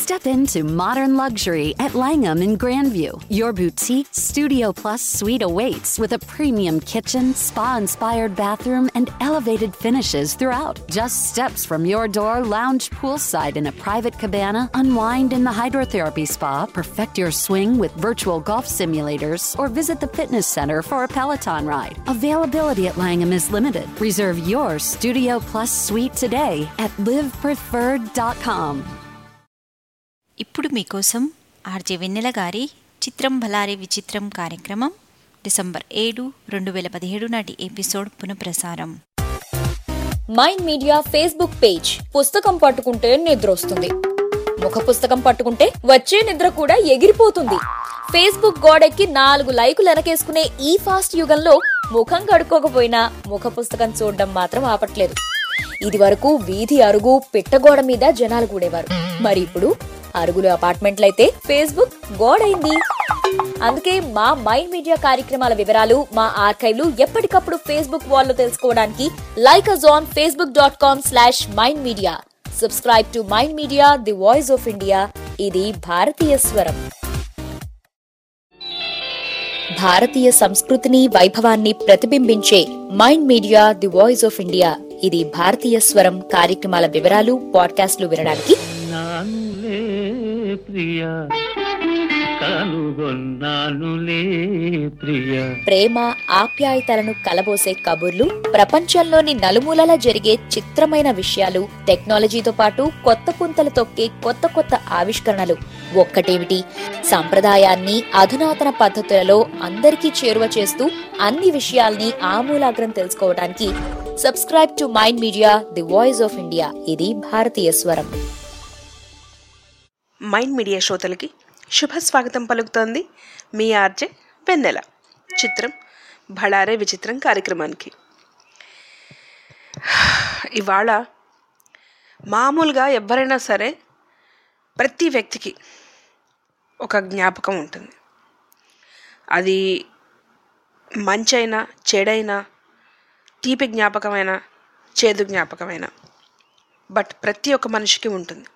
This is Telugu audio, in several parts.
Step into modern luxury at Langham in Grandview. Your boutique Studio Plus suite awaits with a premium kitchen, spa inspired bathroom, and elevated finishes throughout. Just steps from your door, lounge poolside in a private cabana, unwind in the hydrotherapy spa, perfect your swing with virtual golf simulators, or visit the fitness center for a Peloton ride. Availability at Langham is limited. Reserve your Studio Plus suite today at livepreferred.com. ఇప్పుడు మీకోసం ఆర్జే వెన్నెల గారి చిత్రం భలారే విచిత్రం కార్యక్రమం డిసెంబర్ ఏడు రెండు వేల పదిహేడు నాటి ఎపిసోడ్ పునఃప్రసారం మైండ్ మీడియా ఫేస్బుక్ పేజ్ పుస్తకం పట్టుకుంటే నిద్ర వస్తుంది ముఖ పుస్తకం పట్టుకుంటే వచ్చే నిద్ర కూడా ఎగిరిపోతుంది ఫేస్బుక్ గోడెక్కి నాలుగు లైకులు వెనకేసుకునే ఈ ఫాస్ట్ యుగంలో ముఖం కడుక్కోకపోయినా ముఖ పుస్తకం చూడడం మాత్రం ఆపట్లేదు ఇది వరకు వీధి అరుగు పిట్టగోడ మీద జనాలు కూడేవారు మరి ఇప్పుడు అరుగులు అపార్ట్మెంట్లయితే ఫేస్బుక్ గోడైంది అందుకే మా మైండ్ మీడియా కార్యక్రమాల వివరాలు మా ఆర్కైవ్లు ఎప్పటికప్పుడు ఫేస్బుక్ వాల్లో తెలుసుకోవడానికి like us on Facebook dot com slash mind media subscribe to mind media the voice of India ఇది భారతీయ స్వరం భారతీయ సంస్కృతిని వైభవాన్ని ప్రతిబింబించే mind media the voice of India ఇది భారతీయ స్వరం కార్యక్రమాల వివరాలు పాడ్కాస్ట్లు వినడానికి నానులే ప్రియ కనుగొన్నానులే ప్రియ ప్రేమ ఆప్యాయతలను కలబోసే కబుర్లు ప్రపంచంలోని నలుమూలల జరిగే చిత్రమైన విషయాలు టెక్నాలజీతో పాటు కొత్త పుంతలు తొక్కే కొత్త కొత్త ఆవిష్కరణలు ఒక్కటేమిటి సంప్రదాయాన్ని అధునాతన పద్ధతులలో అందరికీ చేరువ చేస్తూ అన్ని విషయాల్ని ఆమూలాగ్రం తెలుసుకోవడానికి subscribe to mind media the voice of India ఇది భారతీయ స్వరం మైండ్ మీడియా శ్రోతలకి శుభ స్వాగతం పలుకుతోంది మీ ఆర్జే వెన్నెల చిత్రం భళారే విచిత్రం కార్యక్రమానికి ఇవాళ మామూలుగా ఎవరైనా సరే ప్రతి వ్యక్తికి ఒక జ్ఞాపకం ఉంటుంది అది మంచైనా చెడైనా తీపి జ్ఞాపకమైనా చేదు జ్ఞాపకమైనా బట్ ప్రతి ఒక్క మనిషికి ఉంటుంది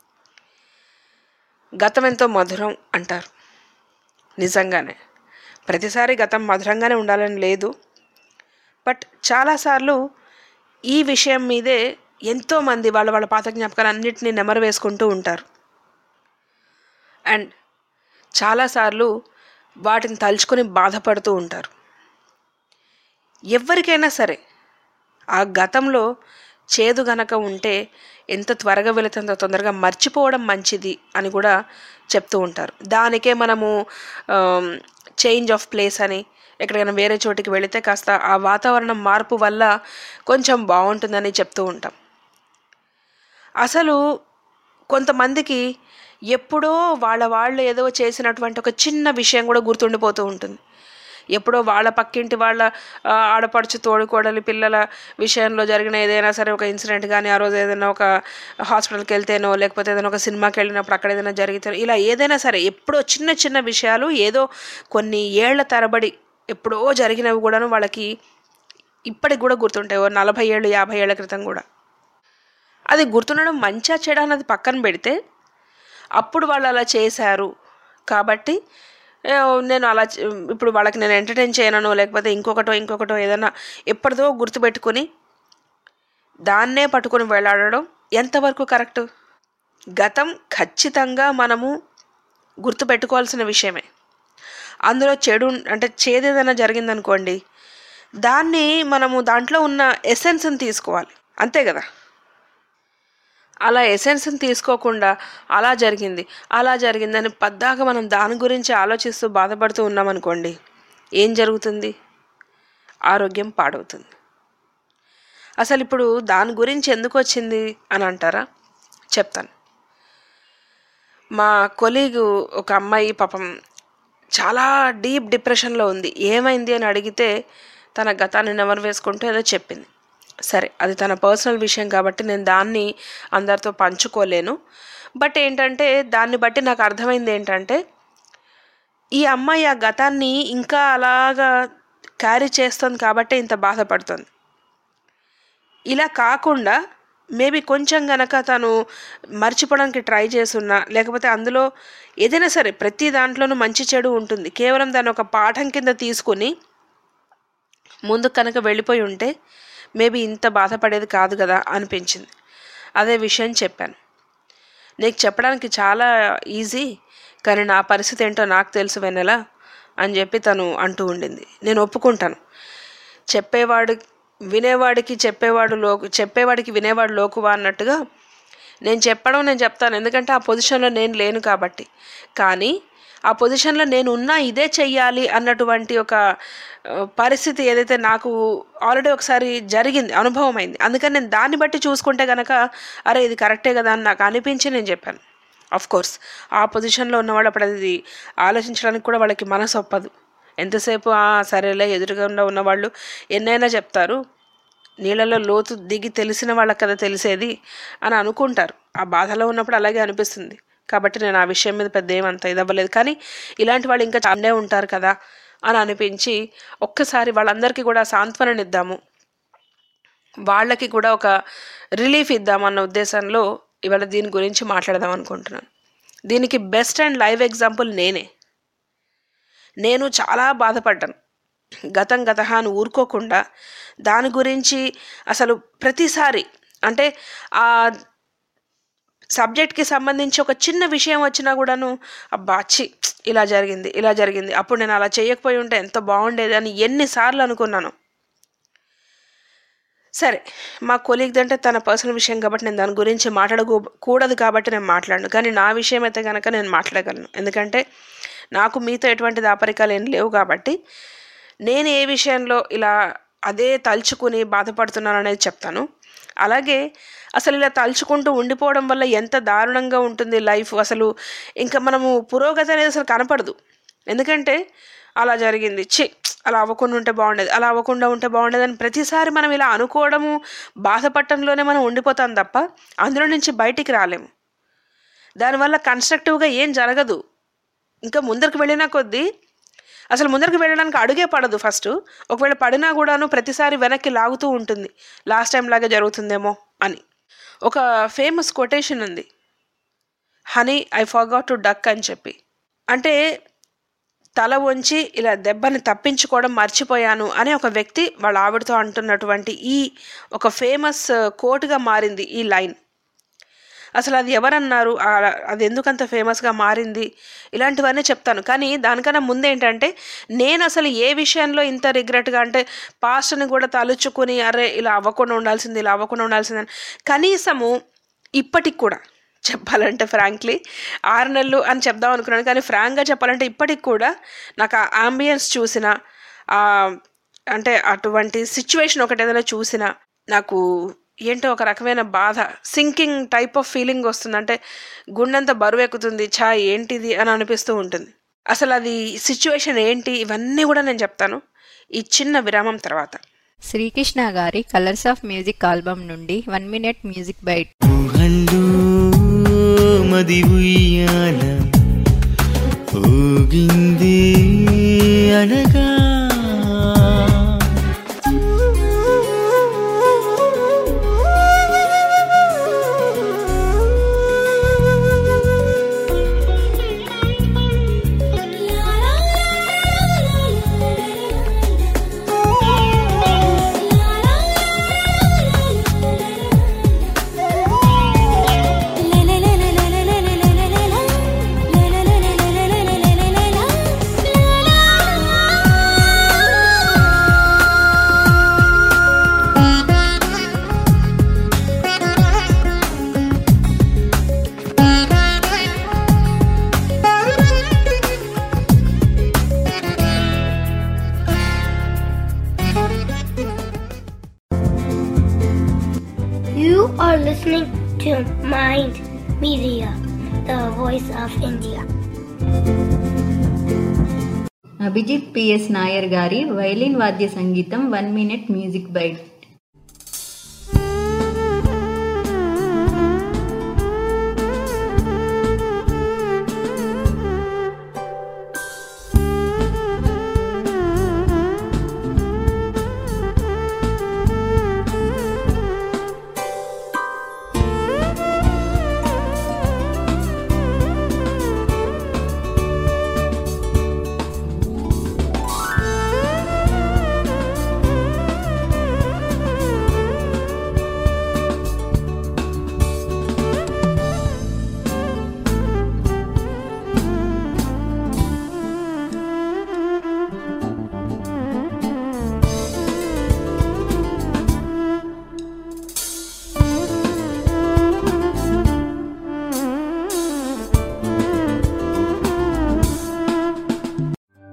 గతం ఎంతో మధురం అంటారు నిజంగానే ప్రతిసారి గతం మధురంగానే ఉండాలని లేదు బట్ చాలాసార్లు ఈ విషయం మీదే ఎంతోమంది వాళ్ళ వాళ్ళ పాత జ్ఞాపకాలు అన్నింటినీ నెమరు వేసుకుంటూ ఉంటారు అండ్ చాలాసార్లు వాటిని తలుచుకొని బాధపడుతూ ఉంటారు ఎవరికైనా సరే ఆ గతంలో చేదు గనక ఉంటే ఎంత త్వరగా వెళితే అంత తొందరగా మర్చిపోవడం మంచిది అని కూడా చెప్తూ ఉంటారు దానికే మనము చేంజ్ ఆఫ్ ప్లేస్ అని ఎక్కడికైనా వేరే చోటికి వెళితే కాస్త ఆ వాతావరణం మార్పు వల్ల కొంచెం బాగుంటుందని చెప్తూ ఉంటాం అసలు కొంతమందికి ఎప్పుడో వాళ్ళ వాళ్ళు ఏదో చేసినటువంటి ఒక చిన్న విషయం కూడా గుర్తుండిపోతూ ఉంటుంది ఎప్పుడో వాళ్ళ పక్కింటి వాళ్ళ ఆ, ఆడపడుచు తోడుకోడలి పిల్లల విషయంలో జరిగిన ఏదైనా సరే ఒక ఇన్సిడెంట్ కానీ ఆ రోజు ఏదైనా ఒక హాస్పిటల్కి వెళ్తేనో లేకపోతే ఏదైనా ఒక సినిమాకి వెళ్ళినప్పుడు అక్కడ ఏదైనా జరిగితే ఇలా ఏదైనా సరే ఎప్పుడో చిన్న చిన్న విషయాలు ఏదో కొన్ని ఏళ్ల తరబడి ఎప్పుడో జరిగినవి కూడాను వాళ్ళకి ఇప్పటికి కూడా గుర్తుంటాయి ఓ నలభై ఏళ్ళు యాభై ఏళ్ల క్రితం కూడా అది గుర్తుండడం మంచా చెడ అన్నది పక్కన పెడితే అప్పుడు వాళ్ళు అలా చేశారు కాబట్టి ఏ, నేను అలా చే- ఇప్పుడు వాళ్ళకి నేను ఎంటర్టైన్ చేయనను లేకపోతే ఇంకొకటో ఇంకొకటో ఏదైనా ఎప్పటిదో గుర్తుపెట్టుకొని దాన్నే పట్టుకొని వెళ్ళాడడం ఎంతవరకు కరెక్ట్ గతం ఖచ్చితంగా మనము గుర్తుపెట్టుకోవాల్సిన విషయమే అందులో చెడు అంటే చేదేదైనా జరిగిందనుకోండి దాన్ని మనము దాంట్లో ఉన్న ఎసెన్స్ని తీసుకోవాలి అంతే కదా అలా ఎసెన్స్ని తీసుకోకుండా అలా జరిగింది అలా జరిగిందని పద్దాక మనం దాని గురించి ఆలోచిస్తూ బాధపడుతూ ఉన్నామనుకోండి ఏం జరుగుతుంది ఆరోగ్యం పాడవుతుంది అసలు ఇప్పుడు దాని గురించి ఎందుకు వచ్చింది అని అంటారా చెప్తాను మా కొలీగు ఒక అమ్మాయి పాపం చాలా డీప్ డిప్రెషన్లో ఉంది ఏమైంది అని అడిగితే తన గతాన్ని నెమరు వేసుకుంటూ ఏదో చెప్పింది సరే అది తన పర్సనల్ విషయం కాబట్టి నేను దాన్ని అందరితో పంచుకోలేను బట్ ఏంటంటే దాన్ని బట్టి నాకు అర్థమైంది ఏంటంటే ఈ అమ్మాయి ఆ గతాన్ని ఇంకా అలాగా క్యారీ చేస్తుంది కాబట్టి ఇంత బాధపడుతుంది ఇలా కాకుండా మేబీ కొంచెం గనక తను మర్చిపోవడానికి ట్రై చేస్తున్నా లేకపోతే అందులో ఏదైనా సరే ప్రతి దాంట్లోనూ మంచి చెడు ఉంటుంది కేవలం దాన్ని ఒక పాఠం కింద తీసుకుని ముందు కనుక వెళ్ళిపోయి ఉంటే మేబీ ఇంత బాధపడేది కాదు కదా అనిపించింది అదే విషయం చెప్పాను నీకు చెప్పడానికి చాలా ఈజీ కానీ నా పరిస్థితి ఏంటో నాకు తెలుసు వెన్నెలా అని చెప్పి తను అంటూ ఉండింది నేను ఒప్పుకుంటాను చెప్పేవాడు వినేవాడికి చెప్పేవాడు లోకు చెప్పేవాడికి వినేవాడు లోకువా అన్నట్టుగా నేను చెప్పడం నేను చెప్తాను ఎందుకంటే ఆ పొజిషన్లో నేను లేను కాబట్టి కానీ ఆ పొజిషన్లో నేను ఉన్నా ఇదే చెయ్యాలి అన్నటువంటి ఒక ఆ, పరిస్థితి ఏదైతే నాకు ఆల్రెడీ ఒకసారి జరిగింది అనుభవం అయింది అందుకని నేను దాన్ని బట్టి చూసుకుంటే కనుక అరే ఇది కరెక్టే కదా అని నాకు అనిపించి నేను చెప్పాను అఫ్ కోర్స్ ఆ పొజిషన్లో ఉన్నవాళ్ళు అప్పుడు అది ఆలోచించడానికి కూడా వాళ్ళకి మనసు ఒప్పదు ఎంతసేపు "ఆ, సరేలే ఎదురుగా ఉన్నవాళ్ళు ఎన్నైనా చెప్తారు నీళ్ళలో లోతు దిగి తెలిసిన వాళ్ళకి కదా తెలిసేది అని అనుకుంటారు ఆ బాధలో ఉన్నప్పుడు అలాగే అనిపిస్తుంది కాబట్టి నేను ఆ విషయం మీద పెద్ద ఏమంత ఇదవ్వలేదు కానీ ఇలాంటి వాళ్ళు ఇంకా చాలానే ఉంటారు కదా అని అనిపించి ఒక్కసారి వాళ్ళందరికీ కూడా సాంత్వననిద్దాము వాళ్ళకి కూడా ఒక రిలీఫ్ ఇద్దామన్న ఉద్దేశంలో ఇవాళ దీని గురించి మాట్లాడదాం అనుకుంటున్నాను దీనికి బెస్ట్ అండ్ లైవ్ ఎగ్జాంపుల్ నేనే నేను చాలా బాధపడ్డాను గతం గత అని ఊరుకోకుండా దాని గురించి అసలు ప్రతిసారి అంటే ఆ సబ్జెక్ట్కి సంబంధించి ఒక చిన్న విషయం వచ్చినా కూడాను అబ్బా చి ఇలా జరిగింది ఇలా జరిగింది అప్పుడు నేను అలా చేయకపోయి ఉంటే ఎంత బాగుండేది అని ఎన్నిసార్లు అనుకున్నాను సరే మా కొలీగ్ది అంటే తన పర్సనల్ విషయం కాబట్టి నేను దాని గురించి మాట్లాడకూ కూడదు కాబట్టి నేను మాట్లాడను కానీ నా విషయం అయితే కనుక నేను మాట్లాడగలను ఎందుకంటే నాకు మీతో ఎటువంటి దాపరికాలు ఏం లేవు కాబట్టి నేను ఏ విషయంలో ఇలా అదే తలుచుకుని బాధపడుతున్నాను అనేది చెప్తాను అలాగే అసలు ఇలా తలుచుకుంటూ ఉండిపోవడం వల్ల ఎంత దారుణంగా ఉంటుంది లైఫ్ అసలు ఇంకా మనము పురోగతి అనేది అసలు కనపడదు ఎందుకంటే అలా జరిగింది చి అలా అవ్వకుండా ఉంటే బాగుండేది అలా అవ్వకుండా ఉంటే బాగుండేది అని ప్రతిసారి మనం ఇలా అనుకోవడము బాధపడటంలోనే మనం ఉండిపోతాం తప్ప అందులో నుంచి బయటికి రాలేము దానివల్ల కన్స్ట్రక్టివ్గా ఏం జరగదు ఇంకా ముందరికి వెళ్ళిన కొద్దీ అసలు ముందరికి వెళ్ళడానికి అడుగే పడదు ఫస్ట్ ఒకవేళ పడినా కూడాను ప్రతిసారి వెనక్కి లాగుతూ ఉంటుంది లాస్ట్ టైం లాగే జరుగుతుందేమో అని ఒక ఫేమస్ కొటేషన్ ఉంది honey I forgot to duck అని చెప్పి అంటే తల వంచి ఇలా దెబ్బని తప్పించుకోవడం మర్చిపోయాను అని ఒక వ్యక్తి వాళ్ళ ఆవిడతో అంటున్నటువంటి ఈ ఒక ఫేమస్ కోట్గా మారింది ఈ లైన్ అసలు అది ఎవరన్నారు ఆ- అది ఎందుకంత ఫేమస్గా మారింది ఇలాంటివన్నీ చెప్తాను కానీ దానికన్నా ముందు ఏంటంటే నేను అసలు ఏ విషయంలో ఇంత రిగ్రెట్గా అంటే పాస్ట్ని కూడా తలుచుకుని అరే ఇలా అవ్వకుండా ఉండాల్సింది ఇలా అవ్వకుండా ఉండాల్సింది అని కనీసము ఇప్పటికి కూడా చెప్పాలంటే ఫ్రాంక్లీ ఆరు నెలలు అని చెప్దాం అనుకున్నాను కానీ ఫ్రాంక్గా చెప్పాలంటే ఇప్పటికి కూడా నాకు ఆ అంబియన్స్ చూసిన ఆ అంటే అటువంటి సిచ్యువేషన్ ఒకటి ఏదైనా చూసినా నాకు ఏంటో ఒక రకమైన బాధ సింకింగ్ టైప్ ఆఫ్ ఫీలింగ్ వస్తుంది అంటే గుండెంత బరువు ఎక్కుతుంది ఛా ఏంటిది అని అనిపిస్తూ ఉంటుంది అసలు అది సిచ్యువేషన్ ఏంటి ఇవన్నీ కూడా నేను చెప్తాను ఈ చిన్న విరామం తర్వాత శ్రీకృష్ణ గారి కలర్స్ ఆఫ్ మ్యూజిక్ ఆల్బమ్ నుండి వన్ మినిట్ మ్యూజిక్ బైట్ ఊహల్లో మది ఉయ్యాల ఊగింది అనగా You are listening to Mind Media, the voice of India. Abhijit PS Nair గారి వైలిన్ వాద్య సంగీతం one minute music bite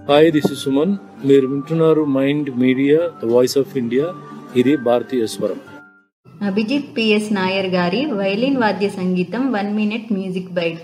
hi this is Suman మీరు వింటున్నారు mind media the voice of India ఇది భారతీయ స్వరం అభిజిత్ పిఎస్ నాయర్ గారి వైలిన్ వాద్య సంగీతం వన్ మినిట్ మ్యూజిక్ బైట్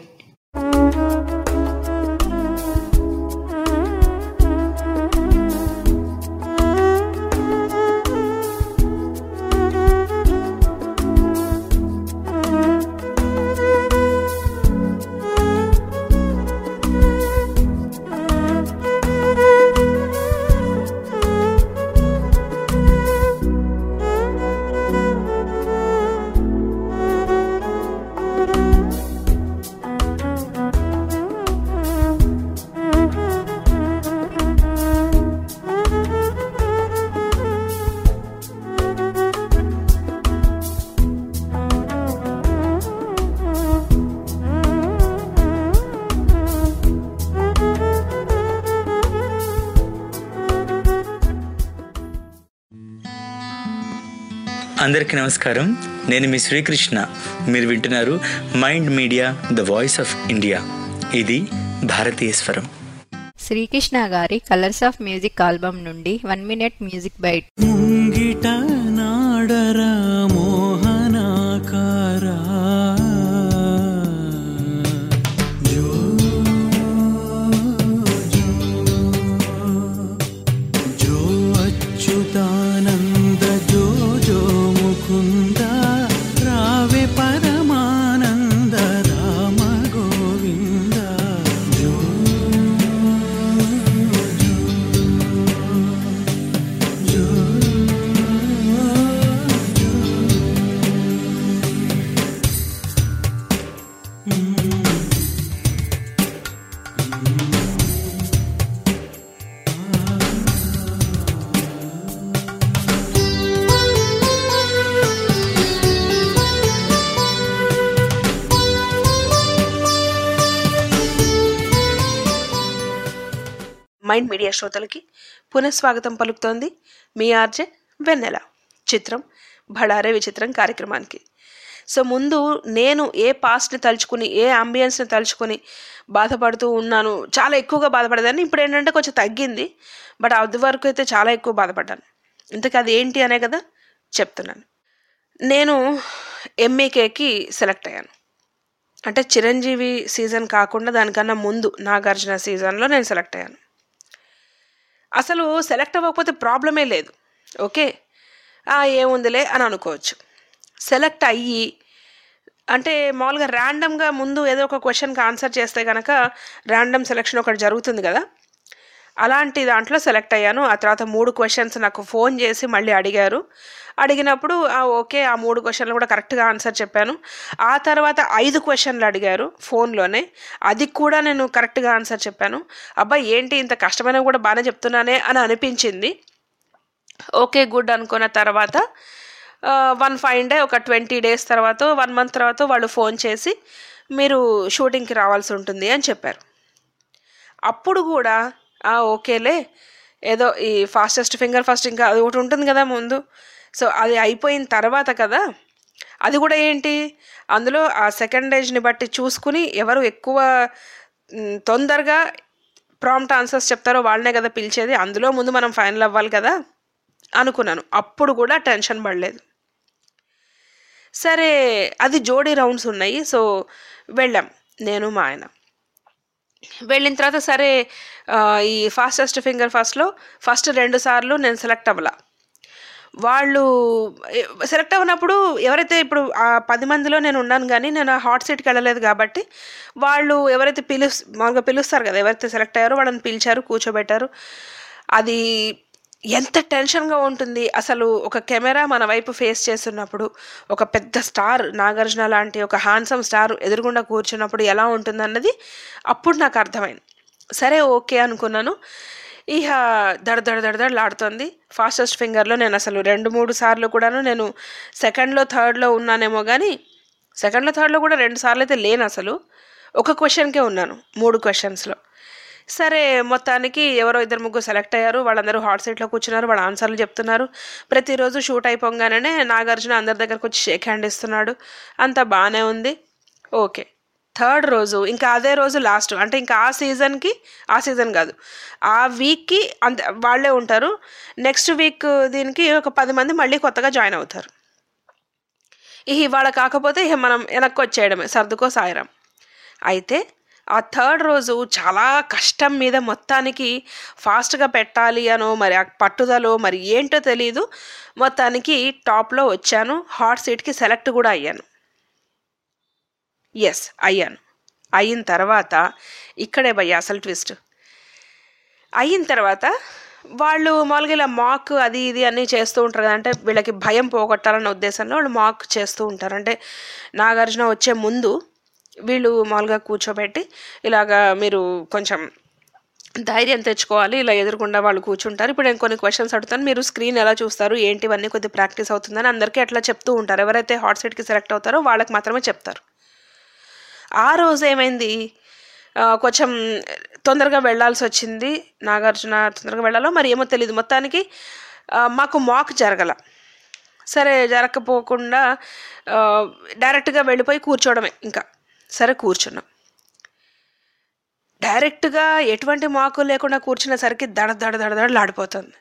అందరికీ నమస్కారం నేను మీ శ్రీకృష్ణ మీరు వింటున్నారు mind media the voice of India ఇది భారతీయ స్వరం శ్రీకృష్ణ గారి కలర్స్ ఆఫ్ మ్యూజిక్ ఆల్బమ్ నుండి వన్ మినిట్ మ్యూజిక్ బైట్ ముంగిట నాడరా మోహనాకారా జో జో అచ్యుతానంద జో జో ముకుంద రావే పరమానంద రామ గోవింద జో జో మైండ్ మీడియా శ్రోతలకి పునఃస్వాగతం పలుకుతోంది మీ ఆర్జే వెన్నెల చిత్రం భడారే విచిత్రం కార్యక్రమానికి సో ముందు నేను ఏ పాస్ట్ని తలుచుకుని ఏ అంబియన్స్ని తలుచుకుని బాధపడుతూ ఉన్నాను చాలా ఎక్కువగా బాధపడేదాన్ని ఇప్పుడు ఏంటంటే కొంచెం తగ్గింది బట్ అది వరకు అయితే చాలా ఎక్కువ బాధపడ్డాను ఇంతకు అది ఏంటి అనే కదా చెప్తున్నాను నేను ఎంఏకేకి సెలెక్ట్ అయ్యాను అంటే చిరంజీవి సీజన్ కాకుండా దానికన్నా ముందు నాగార్జున సీజన్లో నేను సెలెక్ట్ అయ్యాను అసలు సెలెక్ట్ అవ్వకపోతే ప్రాబ్లమే లేదు ఓకే ఆ, ఏముందిలే అని అనుకోవచ్చు సెలెక్ట్ అయ్యి అంటే మామూలుగా ర్యాండమ్గా ముందు ఏదో ఒక క్వశ్చన్కి ఆన్సర్ చేస్తే కనుక ర్యాండమ్ సెలెక్షన్ ఒకటి జరుగుతుంది కదా అలాంటి దాంట్లో సెలెక్ట్ అయ్యాను ఆ తర్వాత మూడు క్వశ్చన్స్ నాకు ఫోన్ చేసి మళ్ళీ అడిగారు అడిగినప్పుడు ఆ ఓకే ఆ మూడు క్వశ్చన్లు కూడా కరెక్ట్గా ఆన్సర్ చెప్పాను ఆ తర్వాత ఐదు క్వశ్చన్లు అడిగారు ఫోన్లోనే అది కూడా నేను కరెక్ట్గా ఆన్సర్ చెప్పాను అబ్బాయి ఏంటి ఇంత కష్టమైన కూడా బాగానే చెప్తున్నానే అని అనిపించింది ఓకే గుడ్ అనుకున్న తర్వాత వన్ ఫైవ్ డే ఒక ట్వంటీ డేస్ తర్వాత వన్ మంత్ తర్వాత వాళ్ళు ఫోన్ చేసి మీరు షూటింగ్కి రావాల్సి ఉంటుంది అని చెప్పారు అప్పుడు కూడా "ఆ, ఓకేలే ఏదో ఈ ఫాస్టెస్ట్ ఫింగర్ ఫస్ట్ ఇంకా అది ఒకటి ఉంటుంది కదా ముందు సో అది అయిపోయిన తర్వాత కదా అది కూడా ఏంటి అందులో ఆ సెకండ్ ఏజ్ని బట్టి చూసుకుని ఎవరు ఎక్కువ మ్, తొందరగా ప్రాంప్ట్ ఆన్సర్స్ చెప్తారో వాళ్ళనే కదా పిలిచేది అందులో ముందు మనం ఫైనల్ అవ్వాలి కదా అనుకున్నాను అప్పుడు కూడా టెన్షన్ పడలేదు సరే అది జోడీ రౌండ్స్ ఉన్నాయి సో వెళ్ళాం నేను మా ఆయన వెళ్ళిన తర్వాత సరే ఆ, ఈ ఫాస్టెస్ట్ ఫింగర్ ఫస్ట్లో ఫస్ట్ రెండు సార్లు నేను సెలెక్ట్ అవ్వాల వాళ్ళు సెలెక్ట్ అవ్వనప్పుడు ఎవరైతే ఇప్పుడు ఆ పది మందిలో నేను ఉన్నాను కానీ నేను ఆ హాట్ సీట్కి వెళ్ళలేదు కాబట్టి వాళ్ళు ఎవరైతే పిలుస్ మామూలుగా పిలుస్తారు కదా ఎవరైతే సెలెక్ట్ అయ్యారో వాళ్ళని పిలిచారు కూర్చోబెట్టారు అది ఎంత టెన్షన్గా ఉంటుంది అసలు ఒక కెమెరా మన వైపు ఫేస్ చేస్తున్నప్పుడు ఒక పెద్ద స్టార్ నాగార్జున లాంటి ఒక హాన్సమ్ స్టార్ ఎదురుగుండా కూర్చున్నప్పుడు ఎలా ఉంటుందన్నది అప్పుడు నాకు అర్థమైంది సరే ఓకే అనుకున్నాను ఇక దడ దడ దడ దడలాడుతోంది ఫాస్టెస్ట్ ఫింగర్లో నేను అసలు రెండు మూడు సార్లు కూడాను నేను సెకండ్లో థర్డ్లో ఉన్నానేమో కానీ సెకండ్లో థర్డ్లో కూడా రెండు సార్లు అయితే లేను అసలు ఒక క్వశ్చన్కే ఉన్నాను మూడు క్వశ్చన్స్లో సరే మొత్తానికి ఎవరో ఇద్దరు ముగ్గురు సెలెక్ట్ అయ్యారు వాళ్ళందరూ హాట్ సీట్లో కూర్చున్నారు వాళ్ళ ఆన్సర్లు చెప్తున్నారు ప్రతిరోజు షూట్ అయిపోగానే నాగార్జున అందరి దగ్గరకు వచ్చి షేక్ హ్యాండ్ ఇస్తున్నాడు అంతా బాగానే ఉంది ఓకే థర్డ్ రోజు ఇంకా అదే రోజు లాస్ట్ అంటే ఇంకా ఆ సీజన్కి ఆ సీజన్ కాదు ఆ వీక్కి అంత వాళ్ళే ఉంటారు నెక్స్ట్ వీక్ దీనికి ఒక పది మంది మళ్ళీ కొత్తగా జాయిన్ అవుతారు ఇక ఇవాళ కాకపోతే ఇక మనం వెనక్కి వచ్చేయడమే సర్దుకో సాయిరం అయితే ఆ థర్డ్ రోజు చాలా కష్టం మీద మొత్తానికి ఫాస్ట్గా పెట్టాలి అనో మరి ఆ పట్టుదలో మరి ఏంటో తెలియదు మొత్తానికి టాప్లో వచ్చాను హాట్ సీట్కి సెలెక్ట్ కూడా అయ్యాను ఎస్ అయ్యాను అయిన తర్వాత ఇక్కడే భయ్య అసలు ట్విస్ట్ అయిన తర్వాత వాళ్ళు మామూలుగా ఇలా మాక్ అది ఇది అన్నీ చేస్తూ ఉంటారు కదా అంటే వీళ్ళకి భయం పోగొట్టాలన్న ఉద్దేశంలో వాళ్ళు మాక్ చేస్తూ ఉంటారు అంటే నాగార్జున వచ్చే ముందు వీళ్ళు మామూలుగా కూర్చోబెట్టి ఇలాగా మీరు కొంచెం ధైర్యం తెచ్చుకోవాలి ఇలా ఎదురుకుండా వాళ్ళు కూర్చుంటారు ఇప్పుడు నేను కొన్ని క్వశ్చన్స్ అడుగుతాను మీరు స్క్రీన్ ఎలా చూస్తారు ఏంటి ఇవన్నీ కొద్ది ప్రాక్టీస్ అవుతుందని అందరికీ అట్లా చెప్తూ ఉంటారు ఎవరైతే హాట్ సీట్కి సెలెక్ట్ అవుతారో వాళ్ళకి మాత్రమే చెప్తారు ఆ రోజు ఏమైంది ఆ, కొంచెం తొందరగా వెళ్ళాల్సి వచ్చింది నాగార్జున తొందరగా వెళ్ళాలో మరి ఏమో తెలియదు మొత్తానికి ఆ, మాకు మాక్ జరగల సరే జరగకపోకుండా ఆ, డైరెక్ట్గా వెళ్ళిపోయి కూర్చోవడమే ఇంకా సరే కూర్చున్నాం డైరెక్ట్గా ఎటువంటి మాకు లేకుండా కూర్చునేసరికి దడ దడ దడ దడలాడిపోతుంది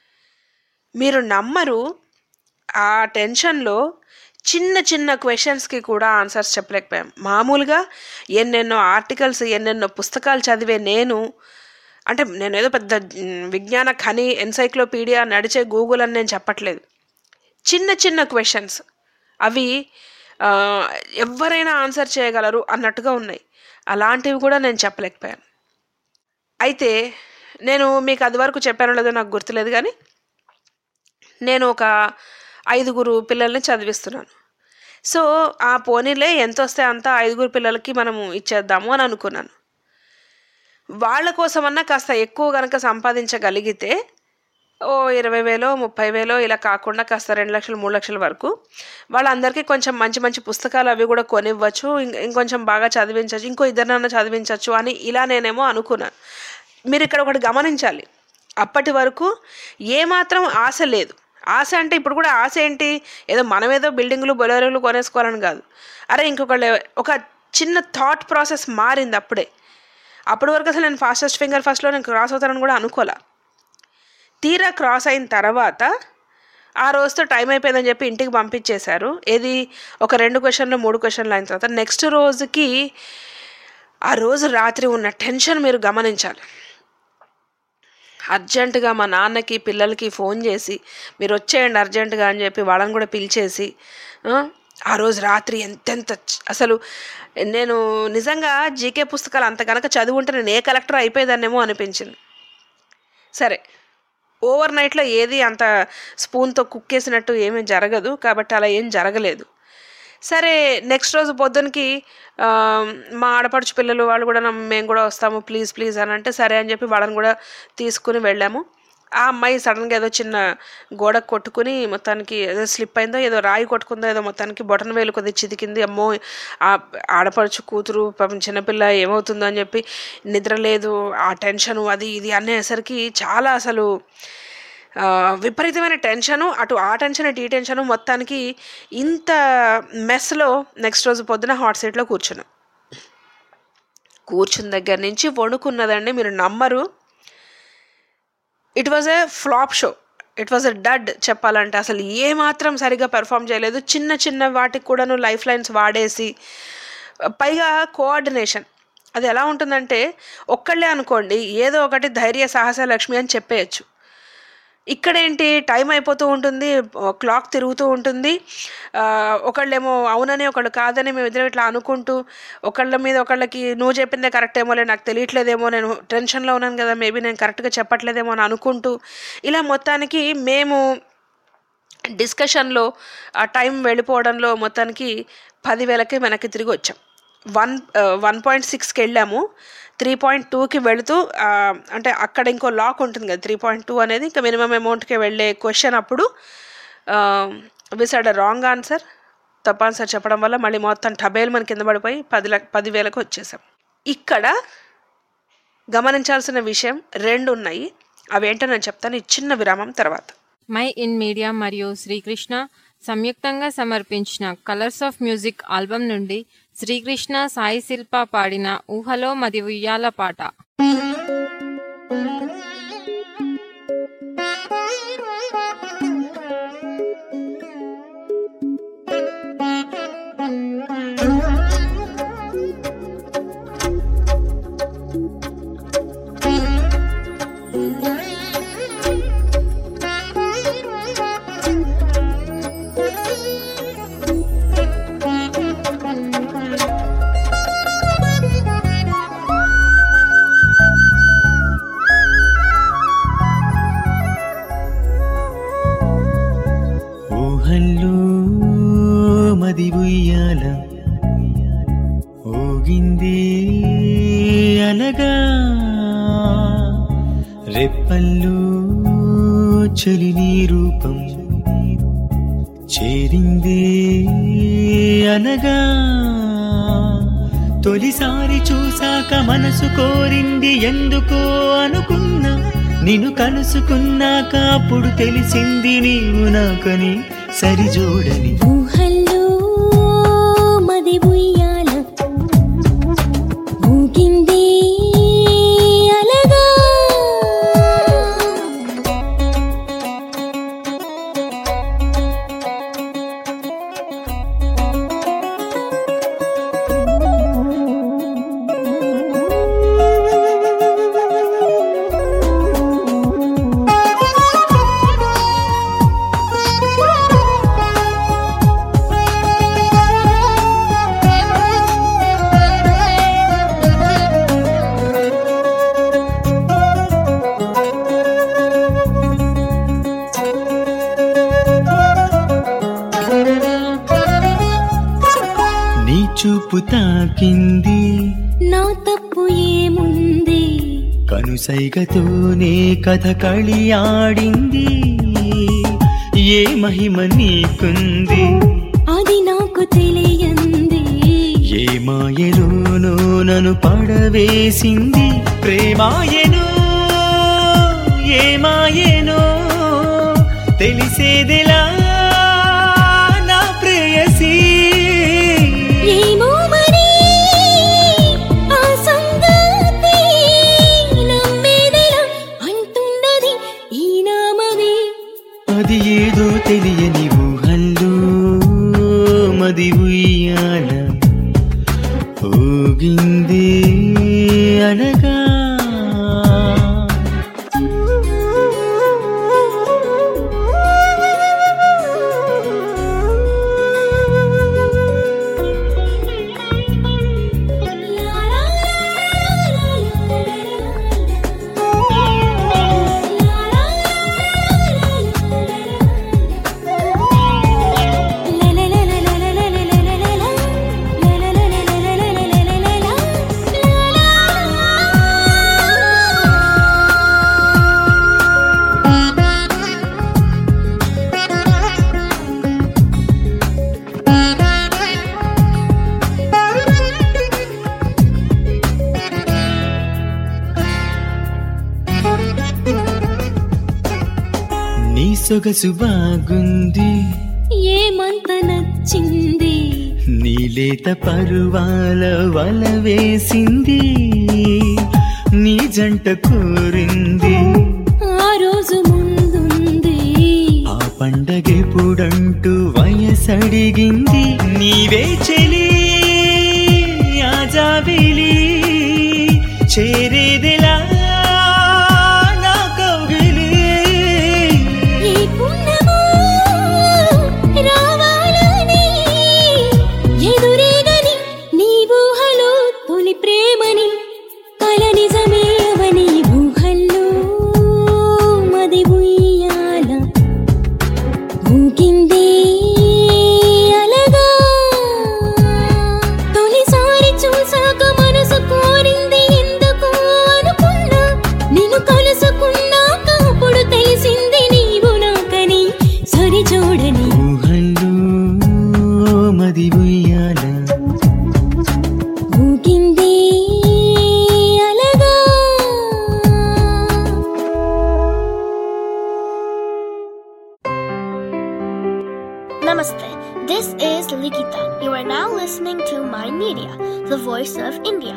మీరు నమ్మరు ఆ టెన్షన్లో చిన్న చిన్న క్వశ్చన్స్కి కూడా ఆన్సర్స్ చెప్పలేకపోయాం మామూలుగా ఎన్నెన్నో ఆర్టికల్స్ ఎన్నెన్నో పుస్తకాలు చదివే నేను అంటే నేను ఏదో పెద్ద మ్, విజ్ఞాన ఖని ఎన్సైక్లోపీడియా నడిచే గూగుల్ అని నేను చెప్పట్లేదు చిన్న చిన్న క్వశ్చన్స్ అవి ఆ, ఎవరైనా ఆన్సర్ చేయగలరు అన్నట్టుగా ఉన్నాయి అలాంటివి కూడా నేను చెప్పలేకపోయాను అయితే నేను మీకు అది వరకు చెప్పానో లేదో నాకు గుర్తులేదు కానీ నేను ఒక ఐదుగురు పిల్లల్ని చదివిస్తున్నాను సో ఆ పోనీలే ఎంత వస్తే అంత ఐదుగురు పిల్లలకి మనము ఇచ్చేద్దాము అని అనుకున్నాను వాళ్ళ కోసమన్నా కాస్త ఎక్కువ కనుక సంపాదించగలిగితే ఓ ఇరవై వేలో ముప్పై వేలో ఇలా కాకుండా కాస్త రెండు లక్షలు మూడు లక్షల వరకు వాళ్ళందరికీ కొంచెం మంచి మంచి పుస్తకాలు అవి కూడా కొనివ్వచ్చు ఇం- ఇంకొంచెం బాగా చదివించవచ్చు ఇంకో ఇద్దరినన్నా చదివించవచ్చు అని ఇలా నేనేమో అనుకున్నాను మీరు ఇక్కడ ఒకటి గమనించాలి అప్పటి వరకు ఏమాత్రం ఆశ లేదు ఆశ అంటే ఇప్పుడు కూడా ఆశ ఏంటి ఏదో మనం ఏదో బిల్డింగ్లు బొలెరోలు కొనేసుకోవాలని కాదు అరే ఇంకొకళ్ళు ఒక చిన్న థాట్ ప్రాసెస్ మారింది అప్పుడే అప్పటి వరకు అసలు నేను ఫాస్టెస్ట్ ఫింగర్ ఫస్ట్లో నేను క్రాస్ అవుతానని కూడా అనుకోలే తీరా క్రాస్ అయిన తర్వాత ఆ రోజుతో టైం అయిపోయిందని చెప్పి ఇంటికి పంపించేశారు ఏది ఒక రెండు క్వశ్చన్లు మూడు క్వశ్చన్లు అయిన తర్వాత నెక్స్ట్ రోజుకి ఆ రోజు రాత్రి ఉన్న టెన్షన్ మీరు గమనించాలి అర్జెంటుగా మా నాన్నకి పిల్లలకి ఫోన్ చేసి మీరు వచ్చేయండి అర్జెంటుగా అని చెప్పి వాళ్ళని కూడా పిలిచేసి ఆ, ఆ రోజు రాత్రి ఎంతెంత చ- అసలు నేను నిజంగా జీకే పుస్తకాలు అంత కనుక చదువుంటే నేను ఏ కలెక్టర్ అయిపోయేదాన్నేమో అనిపించింది సరే ఓవర్ నైట్లో ఏది అంత స్పూన్తో కుక్కేసినట్టు ఏమీ జరగదు కాబట్టి అలా ఏం జరగలేదు సరే నెక్స్ట్ రోజు పొద్దునకి ఆ, మా ఆడపడుచు పిల్లలు వాళ్ళు కూడా నమ్మ- మేము కూడా వస్తాము ప్లీజ్ ప్లీజ్ అని అంటే సరే అని చెప్పి వాళ్ళని కూడా తీసుకుని వెళ్ళాము ఆ అమ్మాయి సడన్గా ఏదో చిన్న గోడ కొట్టుకుని మొత్తానికి ఏదో స్లిప్ అయిందో ఏదో రాయి కొట్టుకుందో ఏదో మొత్తానికి బొటన వేలు కొద్ది చితికింది అమ్మో ఆ ఆడపడుచు కూతురు పాపం చిన్నపిల్ల ఏమవుతుందో అని చెప్పి నిద్ర లేదు ఆ టెన్షను అది ఇది అనేసరికి చాలా అసలు ఆ, విపరీతమైన టెన్షను అటు ఆ టెన్షన్ ఇటు ఈ టెన్షను మొత్తానికి ఇంత మెస్లో నెక్స్ట్ రోజు పొద్దున హాట్ సీట్లో కూర్చున్నాం కూర్చున్న దగ్గర నుంచి వణుకున్నదండి మీరు నమ్మరు it was a flop show it was a dud చెప్పాలంటే అసలు ఏ మాత్రం సరిగా పెర్ఫామ్ చేయలేదు చిన్న చిన్న వాటికి కూడాను లైఫ్ లైన్స్ వాడేసి పైగా కోఆర్డినేషన్ అది ఎలా ఉంటుందంటే ఒక్కళ్ళే అనుకోండి ఏదో ఒకటి ధైర్య సాహస లక్ష్మి అని చెప్పేయచ్చు ఇక్కడేంటి టైం అయిపోతూ ఉంటుంది క్లాక్ తిరుగుతూ ఉంటుంది ఆ, ఒకళ్ళేమో అవునని ఒకళ్ళు కాదని మేము ఇద్దరం ఇట్లా అనుకుంటూ ఒకళ్ళ మీద ఒకళ్ళకి నువ్వు చెప్పిందే కరెక్ట్ ఏమోలే నాకు తెలియట్లేదేమో నేను టెన్షన్లో ఉన్నాను కదా మేబీ నేను కరెక్ట్గా చెప్పట్లేదేమో అని అనుకుంటూ ఇలా మొత్తానికి మేము డిస్కషన్లో ఆ టైం వెళ్ళిపోవడంలో మొత్తానికి పదివేలకి వెనక్కి తిరిగి వచ్చాం వన్ వన్ పాయింట్ సిక్స్కి వెళ్ళాము త్రీ పాయింట్ టూకి వెళుతూ ఆ, అంటే అక్కడ ఇంకో లాక్ ఉంటుంది కదా త్రీ పాయింట్ టూ అనేది ఇంకా మినిమం అమౌంట్కి వెళ్ళే క్వశ్చన్ అప్పుడు విసాడ్ రాంగ్ ఆన్సర్ తప్ప ఆన్సర్ చెప్పడం వల్ల మళ్ళీ మొత్తం టబేల్ మన కింద పడిపోయి పది లక్ష పదివేలకు వచ్చేసాం ఇక్కడ గమనించాల్సిన విషయం రెండు ఉన్నాయి అవేంటో నేను చెప్తాను ఈ చిన్న విరామం తర్వాత మై ఇన్ మీడియా మరియు శ్రీకృష్ణ సంయుక్తంగా సమర్పించిన కలర్స్ ఆఫ్ మ్యూజిక్ ఆల్బమ్ నుండి శ్రీకృష్ణ సాయి శిల్ప పాడిన ఊహలో మది ఉయ్యాల పాట ఊహల్లో మది ఉయ్యాల ఊగింది అలగా రెప్పల్లో చలి నీ రూపం చేరింది అనగా తొలిసారి చూసాక మనసు కోరింది ఎందుకో అనుకున్నా నిన్ను కలుసుకున్నాక అప్పుడు తెలిసింది నీవు నాకని సరిజోడని ఊహల్లో మది ఉయ్యాల ఊగింది అలగా నీ చూపు తాకింది నా తప్పు ఏముంది కనుసైగతోనే కథ ఆడింది ఏ మహిమ నీకుంది అది నాకు తెలియంది ఏ మాయలోనో నన్ను పడవేసింది ప్రేమాయను ఏ మాయనో తెలిసేదిలా నా ప్రేయసీ ఏమో మరి ఆ సంగతి నమ్మేదెలా అంటున్నది ఈ నామది అది ఏదో తెలియని ఊహల్లో మది ఉయ్యాల ఊగింది అనగా నీ సొగసు బాగుంది ఏమంత నచ్చింది నీలేత పరువాల వల వేసింది నీ జంట కోరింది ఆ రోజు ముందుంది ఆ పండగెప్పుడంటూ వయసడిగింది నీవే చెలి ఆజాబిలి చేరేదిలా నా కౌగిలి ఈ పుణ్యమో రావాలని ఎదురేగని నీ ఊహలో తొలి ప్రేమని కల నిజమే అవని ఊహల్లో మది ఉయ్యాల ఊగింది అలగా తొలిసారి చూసాక మనసు కోరింది ఎందుకు అనుకున్నా Media, the voice of India.